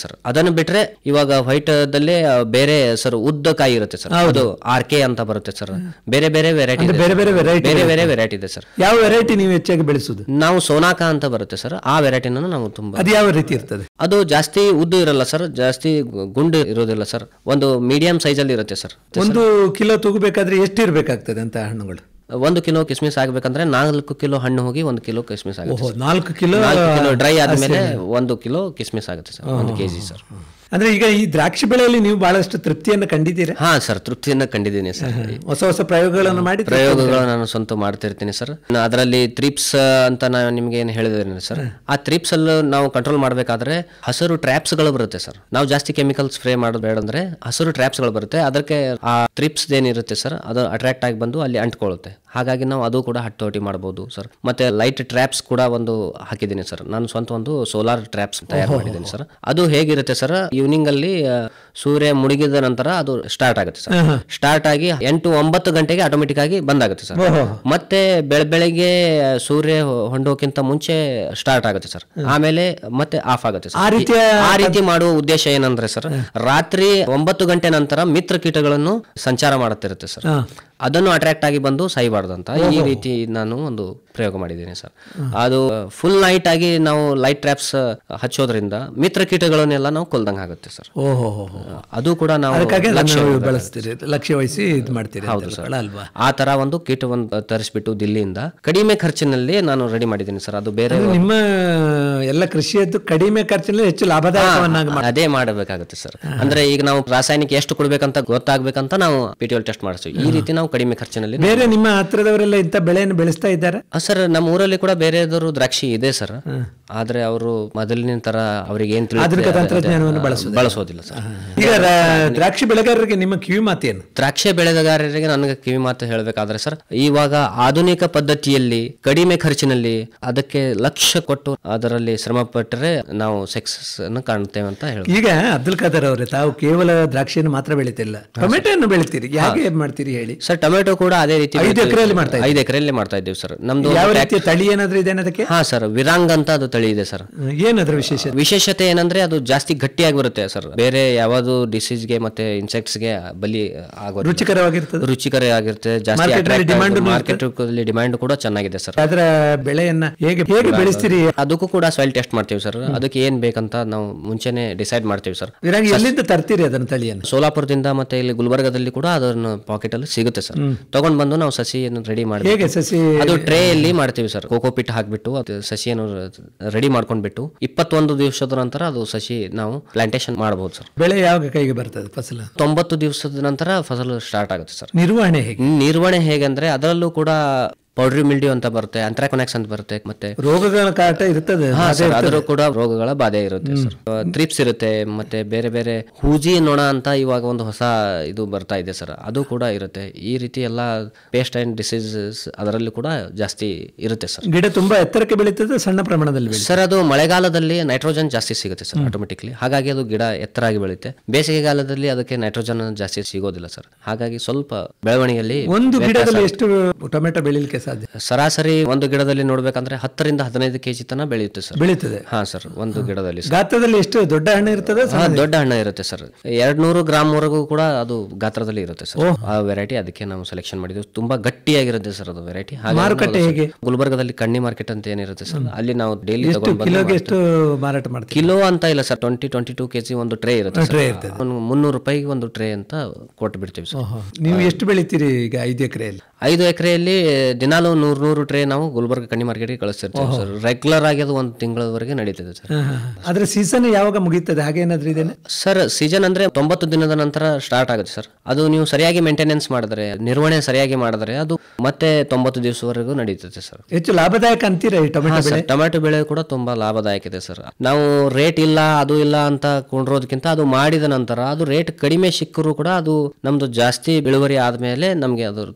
ಅದನ್ನ ಬಿಟ್ರೆ ಇವಾಗ ವೈಟ್ ದಲ್ಲೇ ಆ, ಬೇರೆ ಸರ್ ಉದ್ದ ಕಾಯಿ ಇರುತ್ತೆ ಸರ್ ಅದು ಆರ್ ಕೆ ಅಂತ ಬರುತ್ತೆ ಸರ್ ಬೇರೆ ಬೇರೆ ವೆರೈಟಿ ಬೇರೆ ಬೇರೆ variety ಬೇರೆ ಬೇರೆ ವೆರೈಟಿ ಇದೆ ಸರ್ ಯಾವ ವೆರೈಟಿ ನೀವು ಹೆಚ್ಚಾಗಿ ಬೆಳೆಸುದು ನಾವು ಸೋನಾಕ ಅಂತ ಬರುತ್ತೆ ಸರ್ ಆ ವೆರೈಟಿನ ನಾವು ತುಂಬಾ ಅದು ಯಾವ ರೀತಿ ಇರ್ತದೆ ಅದು ಜಾಸ್ತಿ ಉದ್ದು ಇರಲ್ಲ ಸರ್ ಜಾಸ್ತಿ ಗು- ಗುಂಡು ಇರೋದಿಲ್ಲ ಸರ್ ಒಂದು ಮೀಡಿಯಂ ಸೈಜ್ ಅಲ್ಲಿ ಇರುತ್ತೆ ಸರ್ ಒಂದು ಕಿಲೋ ತೂಗಬೇಕಾದ್ರೆ ಎಷ್ಟು ಇರ್ಬೇಕಾಗ್ತದೆ ಅಂತ ಹಣ್ಣುಗಳು ಒಂದು ಕಿಲೋ ಕಿಸ್ಮಿಸ್ ಆಗ್ಬೇಕಂದ್ರೆ ನಾಲ್ಕು ಕಿಲೋ ಹಣ್ಣು ಹೋಗಿ ಒಂದು ಕಿಲೋ ಕಿಸ್ಮಿಸ್ ಆಗುತ್ತೆ ಓಹೋ ನಾಲ್ಕು ಕಿಲೋ ನಾಲ್ಕು ಕಿಲೋ ಡ್ರೈ ಆದ್ಮೇಲೆ ಒಂದು ಕಿಲೋ ಕಿಸ್ಮಿಸ್ ಆಗುತ್ತೆ ಸರ್ ಒಂದು ಕೆಜಿ ಸರ್ ಅಂದ್ರೆ ಈಗ ಈ ದ್ರಾಕ್ಷಿ ಬೆಳೆಯಲ್ಲಿ ನೀವು ಬಹಳಷ್ಟು ತೃಪ್ತಿಯನ್ನು ಕಂಡಿದ್ದೀರಾ ಹಾ ಸರ್ ತೃಪ್ತಿಯನ್ನ ಕಂಡಿದ್ದೀನಿ ಸರ್ ಹೊಸ ಹೊಸ ಪ್ರಯೋಗಗಳನ್ನು ಮಾಡಿ ಪ್ರಯೋಗಗಳು ನಾನು ಸ್ವಂತ ಮಾಡ್ತಿರ್ತೀನಿ ಸರ್ ಅದರಲ್ಲಿ ತ್ರಿಪ್ಸ್ ಅಂತ ನಾನು ನಿಮ್ಗೆ ಏನು ಹೇಳಿದ್ದೇನೆ ಸರ್ ಆ ತ್ರಿಪ್ಸ್ ಅಲ್ಲಿ ನಾವು ಕಂಟ್ರೋಲ್ ಮಾಡಬೇಕಾದ್ರೆ ಹಸಿರು ಟ್ರ್ಯಾಪ್ಸ್ ಗಳು ಬರುತ್ತೆ ಸರ್ ನಾವು ಜಾಸ್ತಿ ಕೆಮಿಕಲ್ ಸ್ಪ್ರೇ ಮಾಡೋದು ಬೇಡ ಅಂದ್ರೆ ಹಸಿರು ಟ್ರ್ಯಾಪ್ಸ್ ಗಳು ಬರುತ್ತೆ ಅದಕ್ಕೆ ಆ ತ್ರಿಪ್ಸ್ ಏನಿರುತ್ತೆ ಸರ್ ಅದು ಅಟ್ರಾಕ್ಟ್ ಆಗಿ ಬಂದು ಅಲ್ಲಿ ಅಂಟ್ಕೊಳ್ಳುತ್ತೆ ಹಾಗಾಗಿ ನಾವು ಅದು ಕೂಡ ಹಟ್ಟೋಟಿ ಮಾಡಬಹುದು ಸರ್ ಮತ್ತೆ ಲೈಟ್ ಟ್ರ್ಯಾಪ್ಸ್ ಕೂಡ ಒಂದು ಹಾಕಿದ್ದೀನಿ ಸರ್ ನಾನು ಸ್ವಂತ ಒಂದು ಸೋಲಾರ್ ಟ್ರ್ಯಾಪ್ಸ್ ತಯಾರು ಮಾಡಿದ್ದೀನಿ ಸರ್ ಅದು ಹೇಗಿರುತ್ತೆ ಸರ್ ಈವ್ನಿಂಗ್ ಅಲ್ಲಿ ಆ, ಸೂರ್ಯ ಮುಳುಗಿದ ನಂತರ ಅದು ಸ್ಟಾರ್ಟ್ ಆಗುತ್ತೆ ಸರ್ ಸ್ಟಾರ್ಟ್ ಆಗಿ ಎಂಟು ಒಂಬತ್ತು ಗಂಟೆಗೆ ಆಟೋಮೆಟಿಕ್ ಆಗಿ ಬಂದಾಗುತ್ತೆ ಸರ್ ಮತ್ತೆ ಬೆಳ ಬೆಳಗ್ಗೆ ಸೂರ್ಯ ಹೊಂಡೋಕ್ಕಿಂತ ಮುಂಚೆ ಸ್ಟಾರ್ಟ್ ಆಗುತ್ತೆ ಸರ್ ಆಮೇಲೆ ಮತ್ತೆ ಆಫ್ ಆಗುತ್ತೆ ಸರ್ ಆ ರೀತಿಯ ಆ ರೀತಿ ಮಾಡುವ ಉದ್ದೇಶ ಏನಂದ್ರೆ ಸರ್ ರಾತ್ರಿ ಒಂಬತ್ತು ಗಂಟೆ ನಂತರ ಮಿತ್ರ ಕೀಟಗಳನ್ನು ಸಂಚಾರ ಮಾಡುತ್ತಿರುತ್ತೆ ಸರ್ ಹಾ. ಅದನ್ನು ಅಟ್ರಾಕ್ಟ್ ಆಗಿ ಬಂದು ಸಾಯಬಾರ್ದಂತ ಈ ರೀತಿ ನಾನು ಒಂದು ಪ್ರಯೋಗ ಮಾಡಿದ್ದೀನಿ ಸರ್ ಅದು ಫುಲ್ ನೈಟ್ ಆಗಿ ನಾವು ಲೈಟ್ ಟ್ರ್ಯಾಪ್ಸ್ ಹಚ್ಚೋದ್ರಿಂದ ಮಿತ್ರ ಕೀಟಗಳನ್ನೆಲ್ಲ ನಾವು ಕೊಲ್ದಂಗೆ ಆಗುತ್ತೆ ಸರ್ ಓಹೋ ಅದು ಕೂಡ ನಾವು ಅದಕ್ಕಾಗಿ ಅದನ್ನು ಲಕ್ಷ್ಯ ನೀವು ಬಳಸ್ತೀರಿ ಲಕ್ಷ್ಯ ವಹಿಸಿ ಇದು ಮಾಡ್ತೀರಿ ಅಂತ ಹೇಳ್ಕೊಳ್ಳ ಅಲ್ವಾ ಆ ತರ ಒಂದು ಕೀಟವನ್ನು ತರಿಸ್ಬಿಟ್ಟು ದಿಲ್ಲಿಯಿಂದ ಕಡಿಮೆ ಖರ್ಚಿನಲ್ಲಿ ನಾನು ರೆಡಿ ಮಾಡಿದ್ದೀನಿ ಸರ್ ಅದು ಬೇರೆ ಅದು ನಿಮ್ಮ ಎಲ್ಲ ಕೃಷಿಯದ್ದು ಕಡಿಮೆ ಖರ್ಚಿನಲ್ಲಿ ಹೆಚ್ಚು ಲಾಭದಾಯಕವನ್ನಾಗಿ ಮಾಡಿ ಅದೇ ಮಾಡಬೇಕಾಗುತ್ತೆ ಸರ್ ಅಂದ್ರೆ ಈಗ ನಾವು ರಾಸಾಯನಿಕ ಎಷ್ಟು ಕೊಡ್ಬೇಕಂತ ಗೊತ್ತಾಗ್ಬೇಕಂತ ನಾವು ಪಿ ಟಿ ಟೆಸ್ಟ್ ಮಾಡಿಸ್ತೀವಿ ಈ ರೀತಿ ನಾವು ಕಡಿಮೆ ಖರ್ಚಿನಲ್ಲಿ ಬೇರೆ ನಿಮ್ಮ ಹತ್ರದವರೆಲ್ಲ ಇಂಥ ಬೆಳೆಯನ್ನು ಬೆಳೆಸ್ತಾ ಇದ್ದಾರೆ ಆ, ಸರ್ ನಮ್ಮ ಊರಲ್ಲಿ ಕೂಡ ಬೇರೆದವರು ದ್ರಾಕ್ಷಿ ಇದೆ ಸರ್ ಆದ್ರೆ ಅವರು ಮೊದಲಿನ ತರ ಅವ್ರಿಗೆ ಏನ್ ತಿಳಿಯುತ್ತೆ ಆಧುನಿಕ ಅದೇ- ತಂತ್ರಜ್ಞಾನವನ್ನು ಅದೇ- ಬಳಸುವುದಿಲ್ಲ. ಬಳಸೋದಿಲ್ಲ ಸರ್ ಈಗ ರಾ- ದ್ರಾಕ್ಷಿ ಬೆಳೆಗಾರರಿಗೆ ನಿಮ್ಮ ಕಿವಿ ಮಾತೇನು ದ್ರಾಕ್ಷಿ ಬೆಳೆಗಾರರಿಗೆ ನನಗೆ ಕಿವಿ ಮಾತು ಹೇಳಬೇಕಾದ್ರೆ ಸರ್ ಇವಾಗ ಆಧುನಿಕ ಪದ್ಧತಿಯಲ್ಲಿ ಕಡಿಮೆ ಖರ್ಚಿನಲ್ಲಿ ಅದಕ್ಕೆ ಲಕ್ಷ್ಯ ಕೊಟ್ಟು ಅದರಲ್ಲಿ ಶ್ರಮ ಪಟ್ಟರೆ ನಾವು ಸಕ್ಸಸ್ ಅನ್ನು ಕಾಣ್ತೇವೆ ಅಂತ ಹೇಳ್ಬೋದು ಈಗ ಅಬ್ದುಲ್ ಖಾದರ್ ಅವರೇ ತಾವು ಕೇವಲ ದ್ರಾಕ್ಷಿಯನ್ನು ಮಾತ್ರ ಬೆಳಿತಿಲ್ಲ ಟೊಮೆಟೊಯನ್ನು ಬೆಳಿತೀರಿ ಹೇಗೆ ಮಾಡ್ತೀರಿ ಹೇಳಿ ಸರ್ ಟೊಮೆಟೊ ಕೂಡ ಅದೇ ರೀತಿ ಐದು ಬೆಳಿತೀವಿ. ಎಕರೆಯಲ್ಲಿ ಮಾಡ್ತಾ ಐದು ಎಕರೆಯಲ್ಲಿ ಮಾಡ್ತಾ ಇದ್ದೀವಿ ಸರ್ ನಮ್ದು ಯಾವ ಒಂದು ರೀತಿಯ ತಳಿ ಏನಾದ್ರೂ ಇದೆ ಅದಕ್ಕೆ ಹಾ ಸರ್ ವಿರಾಂಗ್ ಅಂತ ಅದು ತಳಿ ಇದೆ ಸರ್ ಏನದ್ರ ವಿಶೇಷ ವಿಶೇಷತೆ ಏನಂದ್ರೆ ಅದು ಜಾಸ್ತಿ ಗಟ್ಟಿಯಾಗಿ ಬರುತ್ತೆ ಸರ್ ಬೇರೆ ಯಾವುದು ಡಿಸೀಸ್ಗೆ ಮತ್ತೆ ಇನ್ಸೆಕ್ಟ್ಸ್ಗೆ ಬಲಿ ಆಗೋ ರುಚಿಕರವಾಗಿರ್ತದೆ ರುಚಿಕರ ಆಗಿರುತ್ತೆ ಜಾಸ್ತಿ Market ನಲ್ಲಿ demand ಮಾರ್ಕೆಟ್ ಡಿಮ್ಯಾಂಡ್ ಕೂಡ ಚೆನ್ನಾಗಿದೆ ಸರ್ ಅದರ ಬೆಳೆಯನ್ನ ಹೇಗೆ ಹೇಗೆ ಬೆಳೆಸ್ತೀರಿ ಅದಕ್ಕೂ ಕೂಡ ಸಾಯಿಲ್ ಟೆಸ್ಟ್ ಮಾಡ್ತೀವಿ ಸರ್ ಅದಕ್ಕೆ ಏನ್ ಬೇಕಂತ ನಾವು ಮುಂಚೆನೆ ಡಿಸೈಡ್ ಮಾಡ್ತೀವಿ ಸರ್ ವಿರಾಗಿ ಎಲ್ಲಿಂದ ತರ್ತೀರಿ ಅದನ್ನ ತಳಿಯನ್ನು ಸೋಲಾಪುರದಿಂದ ಮತ್ತೆ ಇಲ್ಲಿ ಗುಲ್ಬರ್ಗದಲ್ಲಿ ಕೂಡ ಅದನ್ನು ಪಾಕೆಟ್ ಅಲ್ಲಿ ಸಿಗುತ್ತೆ ಸರ್ ತಗೊಂಡ್ ಬಂದು ನಾವು ಸಸಿಯನ್ನು ರೆಡಿ ಮಾಡಿ ಹೇಗೆ ಸಸಿ ಅದು ಟ್ರೇ ಅಲ್ಲಿ ಮಾಡ್ತೀವಿ ಸರ್ ಕೋಕೋ ಪಿಟ್ ಹಾಕ್ಬಿಟ್ಟು ಅದು ಸಸಿಯನ್ನು ರೆಡಿ ಮಾಡ್ಕೊಂಡ್ಬಿಟ್ಟು ಇಪ್ಪತ್ತೊಂದು ದಿವಸದ ನಂತರ ಅದು ಸಸಿ ನಾವು ಪ್ಲಾಂಟೇಶನ್ ಮಾಡಬಹುದು ಸರ್ ಬೆಳೆ ಯಾವಾಗ ಕೈಗೆ ಬರ್ತದೆ ಫಸಲು ತೊಂಬತ್ತು ದಿವಸದ ನಂತರ ಫಸಲು ಸ್ಟಾರ್ಟ್ ಆಗುತ್ತೆ ಸರ್ ನಿರ್ವಹಣೆ ಹೇಗೆ ನಿರ್ವಹಣೆ ಹೇಗಂದ್ರೆ ಅದರಲ್ಲೂ ಕೂಡ ಪೌಡ್ರಿ ಮಿಲ್ಡ್ಯೂ ಅಂತ ಬರುತ್ತೆ ಅಂತ್ರಾಕೊನೆಕ್ಸ್ ಅಂತ ಬರುತ್ತೆ ಮತ್ತೆ ರೋಗಗಳ ಕಾಟ ಇರ್ತದೆ ಹಾ ಸರ್ ಅದರ ಕೂಡ ರೋಗಗಳ ಬಾಧೆ ಇರುತ್ತೆ ಸರ್ ತ್ರಿಪ್ಸ್ ಇರುತ್ತೆ ಮತ್ತೆ ಬೇರೆ ಬೇರೆ ಹೂಜಿ ನೊಣ ಅಂತ ಇವಾಗ ಒಂದು ಹೊಸ ಇದು ಬರ್ತಾ ಇದೆ ಸರ್ ಅದು ಕೂಡ ಇರುತ್ತೆ ಈ ರೀತಿ ಎಲ್ಲ ಪೇಸ್ಟ್ ಅಂಡ್ ಡಿಸೀಸಸ್ ಅದರಲ್ಲಿ ಕೂಡ ಜಾಸ್ತಿ ಇರುತ್ತೆ ಸರ್ ಗಿಡ ತುಂಬಾ ಎತ್ತರಕ್ಕೆ ಬೆಳೀತದೆ ಸಣ್ಣ ಪ್ರಮಾಣದಲ್ಲಿ ಬೆಳೀತದೆ ಸರ್ ಅದು ಮಳೆಗಾಲದಲ್ಲಿ ನೈಟ್ರೋಜನ್ ಜಾಸ್ತಿ ಸಿಗುತ್ತೆ ಸರ್ ಆಟೋಮೆಟಿಕ್ಲಿ ಹಾಗಾಗಿ ಅದು ಗಿಡ ಎತ್ತರಾಗಿ ಬೆಳೆಯುತ್ತೆ ಬೇಸಿಗೆಗಾಲದಲ್ಲಿ ಅದಕ್ಕೆ ನೈಟ್ರೋಜನ್ ಜಾಸ್ತಿ ಸಿಗೋದಿಲ್ಲ ಸರ್ ಹಾಗಾಗಿ ಸ್ವಲ್ಪ ಬೆಳವಣಿಗೆಯಲ್ಲಿ ಒಂದು ಗಿಡದಲ್ಲಿ ಎಷ್ಟು ಟೊಮೆಟೊ ಬೆಳೀಲಿಕ್ಕೆ ಸಾಧ್ಯ ಸರಾಸರಿ ಒಂದು ಗಿಡದಲ್ಲಿ ನೋಡ್ಬೇಕಂದ್ರೆ ಹತ್ತರಿಂದ ಹದಿನೈದು ಕೆಜಿ ತನ ಬೆಳೆಯುತ್ತೆ ಸರ್ ಬೆಳೀತದೆ ಹಾ ಸರ್ ಒಂದು ಗಿಡದಲ್ಲಿ ಸರ್ ಗಾತ್ರದಲ್ಲಿ ಎಷ್ಟು ದೊಡ್ಡ ಹಣ್ಣು ಇರ್ತದೆ ಹಾ, ದೊಡ್ಡ ಹಣ್ಣು ಇರುತ್ತೆ ಸರ್ ಎರಡ್ ನೂರು ಗ್ರಾಮ್ ವರೆಗೂ ಕೂಡ ಅದು ಗಾತ್ರದಲ್ಲಿ ಇರುತ್ತೆ ಸರ್ ಆ ವೆರೈಟಿ ಅದಕ್ಕೆ ನಾವು ಸೆಲೆಕ್ಷನ್ ಮಾಡಿದ್ವಿ ತುಂಬಾ ಗಟ್ಟಿಯಾಗಿರುತ್ತೆ ಸರ್ ಅದು ವೆರೈಟಿ ಮಾರುಕಟ್ಟೆ ಹೇಗೆ? ಗುಲ್ಬರ್ಗದಲ್ಲಿ ಕಣ್ಣಿ ಮಾರ್ಕೆಟ್ ಅಂತ ಏನಿರುತ್ತೆ ಸರ್ ಅಲ್ಲಿ ನಾವು ಡೈಲಿ ಎಷ್ಟು ತಗೊಂಡ್ ಕಿಲೋಗೆ ಬಂದು ಎಷ್ಟು ಮಾರಾಟ ಮಾಡ್ತೀವಿ ಕಿಲೋ ಅಂತ ಇಲ್ಲ sir twenty twenty two KG ಒಂದು ಟ್ರೇ ಇರುತ್ತೆ ಸರ್. tray ಇರ್ತದೆ. ಒಂದು ಮುನ್ನೂರು ರೂಪಾಯಿಗೆ ಒಂದು ಟ್ರೇ ಅಂತ ಕೊಟ್ಟು ಬಿಡ್ತೀವಿ ಸರ್ ನೀವು ಎಷ್ಟು ಬೆಳಿತೀರಿ ಈಗ ಐದು ಎಕರೆಯಲ್ಲಿ ಐದು ಎಕರೆಯಲ್ಲಿ ದಿನಾಲು ನೂರು ನೂರು ಟ್ರೇ ನಾವು ಗುಲ್ಬರ್ಗ ಕಣ್ಣಿ ಮಾರ್ಕೆಟ್ಗೆ ಕಳಿಸ್ತಿರ್ತೀವಿ ಸರ್ ರೆಗ್ಯುಲರ್ ಆಗಿ ಅದು ಒಂದು ತಿಂಗಳವರೆಗೆ ನಡೀತದೆ ಸರ್ ಅದ್ರ ಸೀಸನ್ ಯಾವಾಗ ಮುಗೀತದೆ ಹಾಗೆ ಏನಾದ್ರೂ ಇದೇನೆ ಸರ್ ಸೀಸನ್ ಅಂದ್ರೆ ತೊಂಬತ್ತು ದಿನದ ನಂತರ ಸ್ಟಾರ್ಟ್ ಆಗುತ್ತೆ ಸರ್ ಅದು ನೀವು ಸರಿಯಾಗಿ ಮೇಂಟೆನೆನ್ಸ್ ಮಾಡಿದ್ರೆ ನಿರ್ವಹಣೆ ಸರಿಯಾಗಿ ಮಾಡಿದ್ರೆ ಅದು ಮತ್ತೆ ತೊಂಬತ್ತು ದಿವಸವರೆಗೂ ನಡೀತದೆ ಸರ್ ಹೆಚ್ಚು ಲಾಭದಾಯಕ ಅಂತೀರಾ ಈ ಟೊಮೆಟೊ ಬೆಳೆ ಟೊಮ್ಯಾಟೊ ಬೆಳೆ ಕೂಡ ತುಂಬಾ ಲಾಭದಾಯಕ ಇದೆ ಸರ್ ನಾವು ರೇಟ್ ಇಲ್ಲ ಅದು ಇಲ್ಲ ಅಂತ ಕೊಂಡ್ರೋದಕ್ಕಿಂತ ಅದು ಮಾಡಿದ ನಂತರ ಅದು ರೇಟ್ ಕಡಿಮೆ ಸಿಕ್ಕರೂ ಕೂಡ ಅದು ನಮ್ದು ಜಾಸ್ತಿ ಇಳುವರಿ ಆದ್ಮೇಲೆ ನಮ್ಗೆ ಅದರದ್ದು ಬೆನಿಫಿಟ್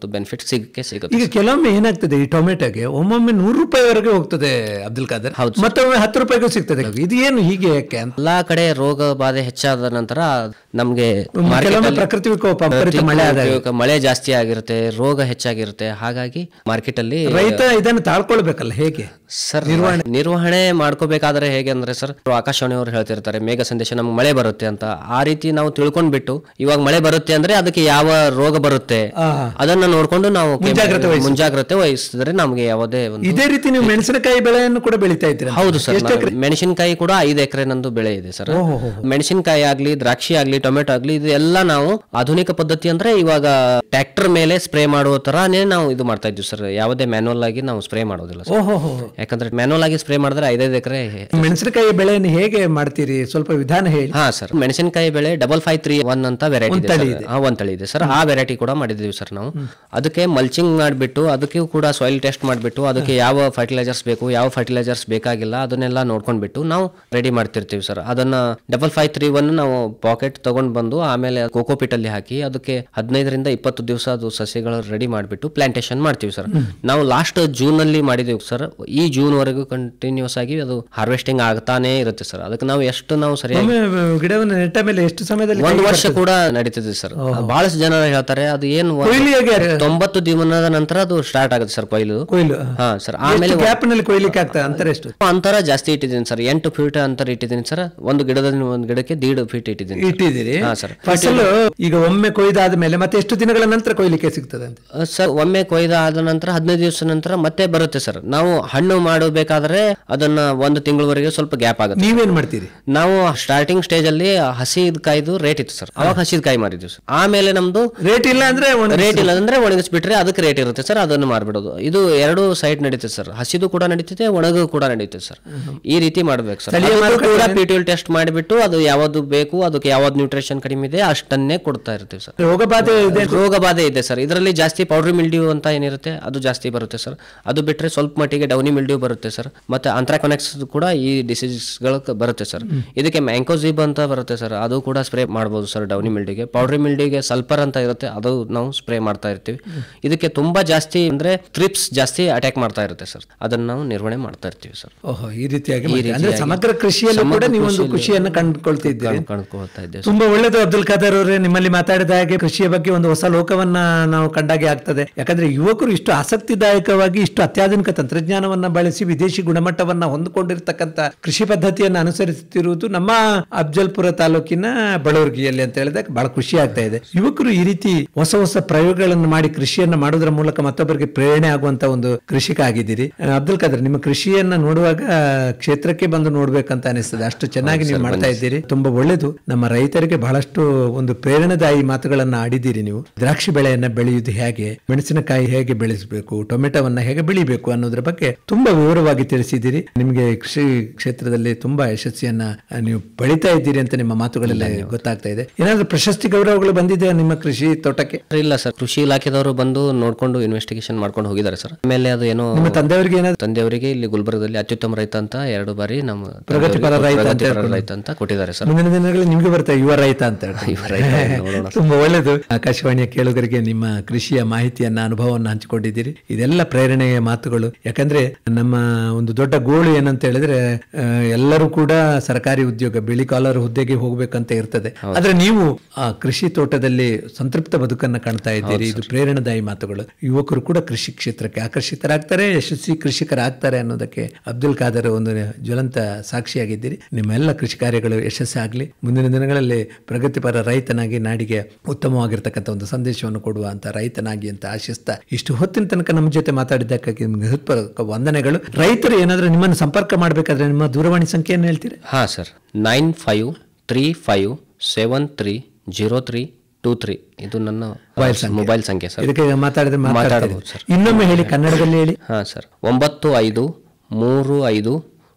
ಸಿಗಕ್ಕೆ ಸಿಗುತ್ತೆ ಈಗ ಕೆಲವೊಮ್ಮೆ ಏನಾಗ್ತದೆ ಈ ಟೊಮೆಟೊಗೆ ಒಮ್ಮೊಮ್ಮೆ ನೂರು ರೂಪಾಯಿವರೆಗೆ ಹೋಗ್ತದೆ ಅಬ್ದುಲ್ ಖಾದರ್ ಹೌದು ಮತ್ತೊಮ್ಮೆ ಹತ್ತು ರೂಪಾಯಿಗೂ ಸಿಗ್ತದೆ ಇದು ಏನು ಹೀಗೆ ಯಾಕೆ ಅಂತ ಎಲ್ಲಾ ಕಡೆ ರೋಗ ಬಾಧೆ ಹೆಚ್ಚಾದ ನಂತರ ನಮ್ಗೆ market ಕೆಲವೊಮ್ಮೆ ಅಲ್ಲಿ ಪ್ರಕೃತಿ ವಿಕೋಪ ಅಪರಿತ ಮಳೆ ಆದಾಗ ಉಪಯೋಗ- ಮಳೆ ಜಾಸ್ತಿ ಆಗಿರುತ್ತೆ ರೋಗ ಹೆಚ್ಚಾಗಿರುತ್ತೆ ಹಾಗಾಗಿ ಮಾರ್ಕೆಟ್ ಅಲ್ಲಿ ರೈತ ಇದನ್ನು ತಾಳ್ಕೊಳ್ಬೇಕಲ್ಲ ಹೇಗೆ ಸರ್ ನಿರ್ವಹಣೆ ಮಾಡ್ಕೋಬೇಕಾದ್ರೆ ಹೇಗೆ ಅಂದ್ರೆ ಸರ್ ಆಕಾಶವಾಣಿಯವರು ಹೇಳ್ತಿರ್ತಾರೆ ಮೇಘ ಸಂದೇಶ ನಮ್ಗೆ ಮಳೆ ಬರುತ್ತೆ ಅಂತ ಆ ರೀತಿ ನಾವು ತಿಳ್ಕೊಂಡ್ಬಿಟ್ಟು ಇವಾಗ ಮಳೆ ಬರುತ್ತೆ ಅಂದ್ರೆ ಅದಕ್ಕೆ ಯಾವ ರೋಗ ಬರುತ್ತೆ ಅದನ್ನ ನೋಡ್ಕೊಂಡು ನಾವು ಕೆ- ಮುಂಜಾಗ್ರತೆ ವಹಿಸಿದ್ರೆ ನಮ್ಗೆ ಯಾವುದೇ ಒಂದು ಇದೇ ರೀತಿ ನೀವು ಮೆಣಸಿನಕಾಯಿ ಬೆಳೆಯನ್ನು ಕೂಡ ಬೆಳೀತಾ ಇದ್ದೀರಾ ಹೌದು ಸರ್ ನಾನು ಮೆಣಸಿನಕಾಯಿ ಕೂಡ ಐದು ಎಕರೆ ನಂದು ಬೆಳೆ ಇದೆ ಸರ್ ಮೆಣಸಿನಕಾಯಿ ಆಗ್ಲಿ ದ್ರಾಕ್ಷಿ ಆಗ್ಲಿ ಟೊಮೆಟೊ ಆಗ್ಲಿ ಇದು ಎಲ್ಲ ನಾವು ಆಧುನಿಕ ಪದ್ಧತಿ ಅಂದ್ರೆ ಇವಾಗ ಟ್ರ್ಯಾಕ್ಟರ್ ಮೇಲೆ ಸ್ಪ್ರೇ ಮಾಡುವ ತರಾನೇ ನಾವು ಇದು ಮಾಡ್ತಾ ಇದ್ವಿ ಸರ್ ಯಾವುದೇ ಮ್ಯಾನುವಲ್ ಆಗಿ ನಾವು ಸ್ಪ್ರೇ ಮಾಡೋದಿಲ್ಲ ಸರ್ ಓಹೋ ಹೋ ಯಾಕಂದ್ರೆ ಮ್ಯಾನುವಲ್ ಆಗಿ ಸ್ಪ್ರೇ ಮಾಡಿದ್ರೆ ಐದೈದು ಎಕರೆ ಮೆಣಸಿನಕಾಯಿ ಬೆಳೆಯನ್ನು ಹೇಗೆ ಮಾಡ್ತೀರಿ ಸ್ವಲ್ಪ ವಿಧಾನ ಹೇಳಿ ಹಾ ಸರ್ ಮೆಣಸಿನಕಾಯಿ ಬೆಳೆ ಡಬಲ್ ಫೈವ್ ತ್ರೀ ಒನ್ ಅಂತ ವೆರೈಟಿ ಇದೆ sir. ಹಾ, ಒಂದ್ ತಳಿ ಇದೆ ಸರ್ ಆ ವೆರೈಟಿ ಕೂಡ ಮಾಡಿದೀವಿ ಸರ್ ನಾವು ಅದಕ್ಕೆ ಮಲ್ಚಿಂಗ್ ಮಾಡಿಬಿಟ್ಟು ಅದಕ್ಕೂ ಕೂಡ ಸಾಯಿಲ್ ಟೆಸ್ಟ್ ಮಾಡಿಬಿಟ್ಟು ಅದಕ್ಕೆ ಯಾವ ಫರ್ಟಿಲೈಸರ್ಸ್ ಬೇಕು ಯಾವ ಫರ್ಟಿಲೈಸರ್ಸ್ ಬೇಕಾಗಿಲ್ಲ ಅದನ್ನೆಲ್ಲ ನೋಡ್ಕೊಂಡ್ಬಿಟ್ಟು ನಾವು ರೆಡಿ ಮಾಡ್ತಿರ್ತೀವಿ ಸರ್ ಅದನ್ನ ಡಬಲ್ ಫೈವ್ ತ್ರೀ ಒನ್ ನಾವು ಪಾಕೆಟ್ ತಗೊಂಡ್ ಬಂದು ಆಮೇಲೆ ಕೋಕೋಪಿಟ್ ಅಲ್ಲಿ ಹಾಕಿ ಅದಕ್ಕೆ ಹದಿನೈದರಿಂದ ಇಪ್ಪತ್ತು ದಿವಸ ಅದು ಸಸ್ಯಗಳು ರೆಡಿ ಮಾಡಿಬಿಟ್ಟು ಪ್ಲಾಂಟೇಶನ್ ಮಾಡ್ತೀವಿ ಸರ್ ನಾವು ಲಾಸ್ಟ್ ಜೂನ್ ಅಲ್ಲಿ ಮಾಡಿದೀವಿ ಸರ್ ಈ ಜೂನ್ ವರೆಗೂ ಕಂಟಿನ್ಯೂಸ್ ಆಗಿ ಅದು ಹಾರ್ವೆಸ್ಟಿಂಗ್ ಆಗ್ತಾನೆ ಇರುತ್ತೆ ಸರ್ ಅದಕ್ಕೆ ನಾವು ಎಷ್ಟು ನಾವು ಸರಿಯಾಗಿ ಒಮ್ಮೆ ಗಿಡವನ್ನು ನೆಟ್ಟ ಮೇಲೆ ಎಷ್ಟು ಸಮಯದಲ್ಲಿ ಒಂದು ವರ್ಷ ಕೂಡ ನಡೀತದೆ ಸರ್ ಬಹಳಷ್ಟು ಜನ ಹೇಳ್ತಾರೆ ಅದು ಏನು ಒಂದು ಕೊಯ್ಲು ಹೇಗೆ ತೊಂಬತ್ತು ದಿನದ ನಂತರ ಅದು ಸ್ಟಾರ್ಟ್ ಆಗುತ್ತೆ ಸರ್ ಕೊಯ್ಲು ಕೊಯ್ಲು ಹಾ ಸರ್ ಆಮೇಲೆ ಗ್ಯಾಪ್ ನಲ್ಲಿ ಕೊಯ್ಲಿಕ್ಕೆ ಆಗ್ತದೆ ಅಂತರ ಎಷ್ಟು ಅಂತರ ಜಾಸ್ತಿ ಇಟ್ಟಿದ್ದೀನಿ ಸರ್ ಎಂಟು ಫೀಟ್ ಅಂತರ ಇಟ್ಟಿದ್ದೀನಿ ಸರ್ ಒಂದು ಗಿಡದಿಂದ ಒಂದು ಗಿಡಕ್ಕೆ ದೀಡ್ ಫೀಟ್ ಇಟ್ಟಿದ್ದೀನಿ sir. ಇಟ್ಟಿದ್ದೀರಿ ಹಾ ಸರ್ ಫಸಲು ಈಗ ಒಮ್ಮೆ ಕೊಯ್ದಾದ ಮೇಲೆ ಮತ್ತೆ ಎಷ್ಟು ದಿನಗಳ ನಂತರ ಕೊಯ್ಲಿಕ್ಕೆ ಸಿಗ್ತದೆ ಅಂತ ಅಹ್, ಸರ್ ಒಮ್ಮೆ ಕೊಯ್ದ ಆದ ನಂತರ ಹದಿನೈದು ದಿವಸ ನಂತರ ಮತ್ತೆ ಬರುತ್ತೆ ಸರ್ ನಾವು ಹಣ್ಣು ಮಾಡಬೇಕಾದ್ರೆ ಅದನ್ನ ಒಂದು ತಿಂಗಳವರೆಗೆ ಸ್ವಲ್ಪ ಗ್ಯಾಪ್ ಆಗುತ್ತೆ ನೀವೇನ್ ಮಾಡ್ತೀರಿ ನಾವು ಸ್ಟಾರ್ಟಿಂಗ್ ಸ್ಟೇಜ್ ಅಲ್ಲಿ ಹಸಿದ ಕಾಯ್ದು ರೇಟ್ ಇತ್ತು ಸರ್ ಅವಾಗ ಹಸಿದ ಕಾಯಿ ಮಾರಿದ್ವಿ ಸರ್ ಆಮೇಲೆ ನಮ್ದು ರೇಟ್ ಇಲ್ಲ ಅಂದ್ರೆ ಒಣ- ರೇಟ್ ಇಲ್ಲ ಅಂದ್ರೆ ಒಣಗಿಸ್ಬಿಟ್ರೆ ಅದಕ್ಕೆ ರೇಟ್ ಇರುತ್ತೆ ಸರ್ ಅದನ್ನು ಮಾರ್ಬಿಡೋದು ಇದು ಎರಡು ಸೈಡ್ ನಡೀತದೆ ಸರ್ ಹಸಿದು ಕೂಡ ನಡೀತದೆ ಒಣಗು ಕೂಡ ನಡೀತದೆ ಸರ್ ಈ ರೀತಿ ಮಾಡ್ಬೇಕು ಸರ್ ಅದಕ್ಕೂ ಕೂಡ ಪಿ ಟಿ ಟೆಸ್ಟ್ ಮಾಡಿಬಿಟ್ಟು ಅದು ಯಾವ್ದು ಬೇಕು ಅದಕ್ಕೆ ಯಾವ್ದು ನ್ಯೂಟ್ರಿಷನ್ ಕಡಿಮೆ ಇದೆ ಅಷ್ಟನ್ನೇ ಕೊಡ್ತಾ ಇರ್ತೀವಿ ಸರ್ ರೋಗ ಬಾಧೆ ಇದೆ ರೋಗ ಬಾಧೆ ಇದೆ ಸರ್ ಇದರಲ್ಲಿ ಜಾಸ್ತಿ ಪೌಡ್ರಿ ಮಿಲ್ಡ್ಯೂ ಅಂತ ಏನಿರುತ್ತೆ ಅದು ಜಾಸ್ತಿ ಬರುತ್ತೆ ಸರ್ ಅದು ಬಿಟ್ರೆ ಸ್ವಲ್ಪ ಮಟ್ಟಿಗೆ ಡೌನಿ ಮಿಲ್ಡ್ಯೂ ಬರುತ್ತೆ ಸರ್ ಮತ್ತೆ ಅಂತ್ರಾಕೊನೆಕ್ಸ್ ಕೂಡ ಈ ಡಿಸೀಸ್ಗಳು ಬರುತ್ತೆ ಸರ್ ಇದಕ್ಕೆ ಮ್ಯಾಂಕೋಜಿಬ್ ಅಂತ ಬರುತ್ತೆ ಸರ್ ಅದು ಕೂಡ ಸ್ಪ್ರೇ ಮಾಡ್ಬೋದು ಸರ್ ಡೌನಿ ಮಿಲ್ಡಿಗೆ ಪೌಡ್ರಿ ಮಿಲ್ಡಿಗೆ ಸಲ್ಫರ್ ಅಂತ ಇರುತ್ತೆ ಅದು ನಾವು ಸ್ಪ್ರೇ ಮಾಡ್ತಾ ಇರ್ತೀವಿ ಇದಕ್ಕೆ ತುಂಬಾ ಜಾಸ್ತಿ ಅಂದ್ರೆ ಥ್ರಿಪ್ಸ್ ಜಾಸ್ತಿ ಅಟ್ಯಾಕ್ ಮಾಡ್ತಾ ಇರುತ್ತೆ ಸರ್ ಅದನ್ನ ನಾವು ನಿರ್ವಹಣೆ ಮಾಡ್ತಾ ಇರ್ತೀವಿ ಸರ್ ಓಹೋ ಈ ರೀತಿಯಾಗಿ ಮಾಡ್ತೀರಿ. ಅಂದ್ರೆ ಸಮಗ್ರ ಕೃಷಿಯಲ್ಲೂ ಕೂಡ ನೀವೊಂದು ಖುಷಿಯನ್ನು ಕಂಡುಕೊಳ್ತಿದ್ದೀರಿ ಕಂಡುಕೊಳ್ತಾ ಇದ್ದೇವೆ ತುಂಬಾ ಒಳ್ಳೇದು ಅಬ್ದುಲ್ ಖಾದರ್ ಅವರೇ ನಿಮ್ಮಲ್ಲಿ ಮಾತಾಡಿದ ಹಾಗೆ ಕೃಷಿಯ ಬಗ್ಗೆ ಒಂದು ಹೊಸ ಲೋಕವನ್ನ ನಾವು ಕಂಡಾಗೆ ಆಗ್ತದೆ ಯಾಕಂದ್ರೆ ಯುವಕರು ಇಷ್ಟು ಆಸಕ್ತಿದಾಯಕವಾಗಿ ಇಷ್ಟು ಅತ್ಯಾಧುನಿಕ ತಂತ್ರಜ್ಞಾನವನ್ನ ಬಳಸಿ ವಿದೇಶಿ ಗುಣಮಟ್ಟವನ್ನ ಹೊಂದಿಕೊಂಡಿರ್ತಕ್ಕಂಥ ಕೃಷಿ ಪದ್ಧತಿಯನ್ನು ಅನುಸರಿಸುತ್ತಿರುವುದು ನಮ್ಮ ಅಫ್ಜಲ್ಪುರ ತಾಲೂಕಿನ ಬಳವರ್ಗಿಯಲ್ಲಿ ಅಂತ ಹೇಳಿದಾಗ ಬಹಳ ಖುಷಿ ಆಗ್ತಾ ಇದೆ ಯುವಕರು ಈ ರೀತಿ ಹೊಸ ಹೊಸ ಪ್ರಯೋಗಗಳನ್ನು ಮಾಡಿ ಕೃಷಿಯನ್ನ ಮಾಡೋದ್ರ ಮೂಲಕ ಮತ್ತೊಬ್ಬರಿಗೆ ಪ್ರೇರಣೆ ಆಗುವಂತ ಒಂದು ಕೃಷಿಕ ಆಗಿದ್ದೀರಿ ಆ, ಅಬ್ದುಲ್ ಖಾದರ್ ನಿಮ್ಮ ಕೃಷಿಯನ್ನ ನೋಡುವಾಗ ಕ್ಷೇತ್ರಕ್ಕೆ ಬಂದು ನೋಡ್ಬೇಕಂತ ಅನಿಸ್ತದೆ ಅಷ್ಟು ಚೆನ್ನಾಗಿ ನೀವು ಮಾಡ್ತಾ ಇದ್ದೀರಿ ತುಂಬಾ ಒಳ್ಳೇದು ನಮ್ಮ ರೈತರಿಗೆ ಬಹಳಷ್ಟು ಒಂದು ಪ್ರೇರಣಾದಾಯಿ ಮಾತುಗಳನ್ನ ಆಡಿದ್ದೀರಿ ನೀವು ದ್ರಾಕ್ಷಿ ಬೆಳೆಯನ್ನ ಬೆಳೆಯುವುದು ಹೇಗೆ ಮೆಣಸಿನಕಾಯಿ ಹೇಗೆ ಬೆಳೆಸಬೇಕು ಟೊಮೆಟೊವನ್ನ ಹೇಗೆ ಬೆಳಿಬೇಕು ಅನ್ನೋದ್ರ ಬಗ್ಗೆ ತುಂಬಾ ವಿವರವಾಗಿ ತಿಳಿಸಿದ್ದೀರಿ ನಿಮಗೆ ಕೃಷಿ ಕ್ಷೇತ್ರದಲ್ಲಿ ತುಂಬಾ ಯಶಸ್ಸಿಯನ್ನ ಆ, ನೀವು ಬೆಳಿತಾ ಇದ್ದೀರಿ ಅಂತ ನಿಮ್ಮ ಮಾತುಗಳಲ್ಲಿ ಗೊತ್ತಾಗ್ತಾ ಇದೆ ಏನಾದ್ರೂ ಪ್ರಶಸ್ತಿ ಗೌರವಗಳು ಬಂದಿದೆ ನಿಮ್ಮ ಕೃಷಿ ತೋಟಕ್ಕೆ ಇಲ್ಲ ಸರ್ ಕೃಷಿ ಇಲಾಖೆದವರು ಬಂದು ನೋಡ್ಕೊಂಡು ಇನ್ವೆಸ್ಟಿಗೇಷನ್ ಮಾಡ್ಕೊಂಡು ಹೋಗಿದ್ದಾರೆ ಸರ್ ಆಮೇಲೆ ಅದು ಏನೋ ನಿಮ್ಮ ತಂದೆಯವರಿಗೆ ಏನಾದ್ರು ತಂದೆಯವರಿಗೆ ಇಲ್ಲಿ ಗುಲ್ಬರ್ಗದಲ್ಲಿ ಅತ್ಯುತ್ತಮ ರೈತ ಅಂತ ಎರಡು ಬಾರಿ ನಮ್ಮ ಪ್ರಗತಿಪರ ತಂದೆಯವರಿಗೆ ರೈತ ಅಂತ ಪ್ರಗತಿಪರ ರೈತ ಅಂತ ಕೊಟ್ಟಿದ್ದಾರೆ ಸರ್ ಮುಂದಿನ ದಿನಗಳಲ್ಲಿ ನಿಮ್ಗೆ ಬರ್ತಾ ಯುವ ರೈತ ಅಂತ ಹೇಳಿ. ಯುವ ರೈತ ನೋಡೋಣ ತುಂಬಾ ಒಳ್ಳೆಯದು ಆಕಾಶವಾಣಿಯ ಕೇಳುಗರಿಗೆ ನಿಮ್ಮ ಕೃಷಿಯ ಮಾಹಿತಿಯನ್ನ ಅನುಭವವನ್ನು ಹಂಚಿಕೊಂಡಿದ್ದೀರಿ ಇದೆಲ್ಲ ಪ್ರೇರಣೆಯ ಮಾತುಗಳು ಯಾಕಂದ್ರೆ ನಮ್ಮ ಒಂದು ದೊಡ್ಡ ಗೋಳು ಏನಂತ ಹೇಳಿದ್ರೆ ಆ, ಎಲ್ಲರೂ ಕೂಡ ಸರ್ಕಾರಿ ಉದ್ಯೋಗ ಬಿಳಿ ಕಾಲರ್ ಹುದ್ದೆಗೆ ಹೋಗ್ಬೇಕಂತ ಇರ್ತದೆ ಆದ್ರೆ ನೀವು ಆ ಕೃಷಿ ತೋಟದಲ್ಲಿ ಸಂತೃಪ್ತ ಬದುಕನ್ನ ಕಾಣ್ತಾ ಇದ್ದೀರಿ ಇದು ಪ್ರೇರಣಾದಾಯಿ ಮಾತುಗಳು ಯುವಕರು ಕೂಡ ಕೃಷಿ ಕ್ಷೇತ್ರಕ್ಕೆ ಆಕರ್ಷಿತರಾಗ್ತಾರೆ ಯಶಸ್ವಿ ಕೃಷಿಕರಾಗ್ತಾರೆ ಅನ್ನೋದಕ್ಕೆ ಅಬ್ದುಲ್ ಖಾದರ್ ಒಂದು ಜ್ವಲಂತ ಸಾಕ್ಷಿಯಾಗಿದ್ದೀರಿ ನಿಮ್ಮೆಲ್ಲ ಕೃಷಿ ಕಾರ್ಯಗಳು ಯಶಸ್ಸಾಗಲಿ ಮುಂದಿನ ದಿನಗಳಲ್ಲಿ ಪ್ರಗತಿಪರ ರೈತನಾಗಿ ನಾಡಿಗೆ ಉತ್ತಮವಾಗಿರ್ತಕ್ಕಂಥ ಒಂದು ಸಂದೇಶವನ್ನು ಕೊಡುವಂತ ರೈತನಾಗಿ ಅಂತ ಆಶಿಸ್ತಾ ಇಷ್ಟು ಹೊತ್ತಿನ ತನಕ ನಮ್ಮ ಜೊತೆ ಮಾತಾಡಿದ್ದಕ್ಕಾಗಿ ನಿಮ್ಗೆ ಹೃತ್ಪೂರ್ವಕ ವಂದನೆಗಳು ರೈತರು ಏನಾದರೂ ನಿಮ್ಮನ್ನು ಸಂಪರ್ಕ ಮಾಡಬೇಕಾದ್ರೆ ನಿಮ್ಮ ದೂರವಾಣಿ ಸಂಖ್ಯೆಯನ್ನು ಹೇಳ್ತೀರಿ ಹಾ sir nine five three five seven three zero three two three ಇದು ನನ್ನ ಮೊಬೈಲ್ ಸಂಖ್ಯೆ ಸರ್ ಇದಕ್ಕೆ ಮಾತಾಡಿದ್ರೆ ಮಾತಾಡ್ತಾರೆ ಮಾತಾಡಬಹುದು ಸರ್ ಇನ್ನೊಮ್ಮೆ ಹೇಳಿ ಕನ್ನಡದಲ್ಲಿ ಹೇಳಿ ಹಾ ಸರ್ ಒಂಬತ್ತು ಐದು ಮೂರು ಐದು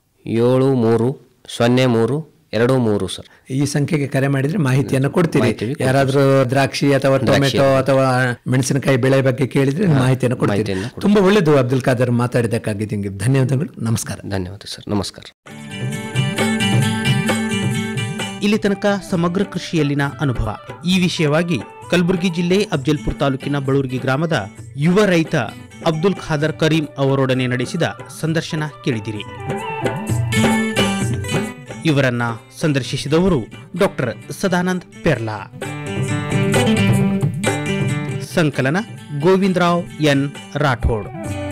ಏಳು ಮೂರು ಸೊನ್ನೆ ಮೂರು ಎರಡು ಮೂರು ಸರ್ ಈ ಸಂಖ್ಯೆಗೆ ಕರೆ ಮಾಡಿದ್ರೆ ಮಾಹಿತಿಯನ್ನು ಕೊಡ್ತೀರಿ ಮಾಹಿತಿ ಕೊಡ್ತೀವಿ. ಯಾರಾದ್ರೂ ದ್ರಾಕ್ಷಿ ಅಥವಾ ಟೊಮೆಟೊ ಅಥವಾ ಮೆಣಸಿನಕಾಯಿ ಬೆಳೆ ಬಗ್ಗೆ ಕೇಳಿದ್ರೆ ನೀವು ಮಾಹಿತಿಯನ್ನು ಕೊಡ್ತೀರಿ ಮಾಹಿತಿಯನ್ನು ತುಂಬಾ ಒಳ್ಳೇದು ಅಬ್ದುಲ್ ಖಾದರ್ ಮಾತಾಡಿದ್ದಕ್ಕಾಗಿ ನಿಮಗೆ ಧನ್ಯವಾದಗಳು ನಮಸ್ಕಾರ ಧನ್ಯವಾದ ಸರ್ ನಮಸ್ಕಾರ ಇಲ್ಲಿ ತನಕ ಸಮಗ್ರ ಕೃಷಿಯಲ್ಲಿನ ಅನುಭವ ಈ ವಿಷಯವಾಗಿ ಕಲಬುರಗಿ ಜಿಲ್ಲೆ ಅಫ್ಜಲ್ಪುರ ತಾಲೂಕಿನ ಬಳೂರ್ಗಿ ಗ್ರಾಮದ ಯುವ ರೈತ ಅಬ್ದುಲ್ ಖಾದರ್ ಕರೀಂ ಅವರೊಡನೆ ನಡೆಸಿದ ಸಂದರ್ಶನ ಕೇಳಿದಿರಿ ಇವರನ್ನ ಸಂದರ್ಶಿಸಿದವರು ಡಾಕ್ಟರ್ ಸದಾನಂದ್ ಪೆರ್ಲಾ ಸಂಕಲನ ಗೋವಿಂದರಾವ್ ಎನ್ ರಾಠೋಡ್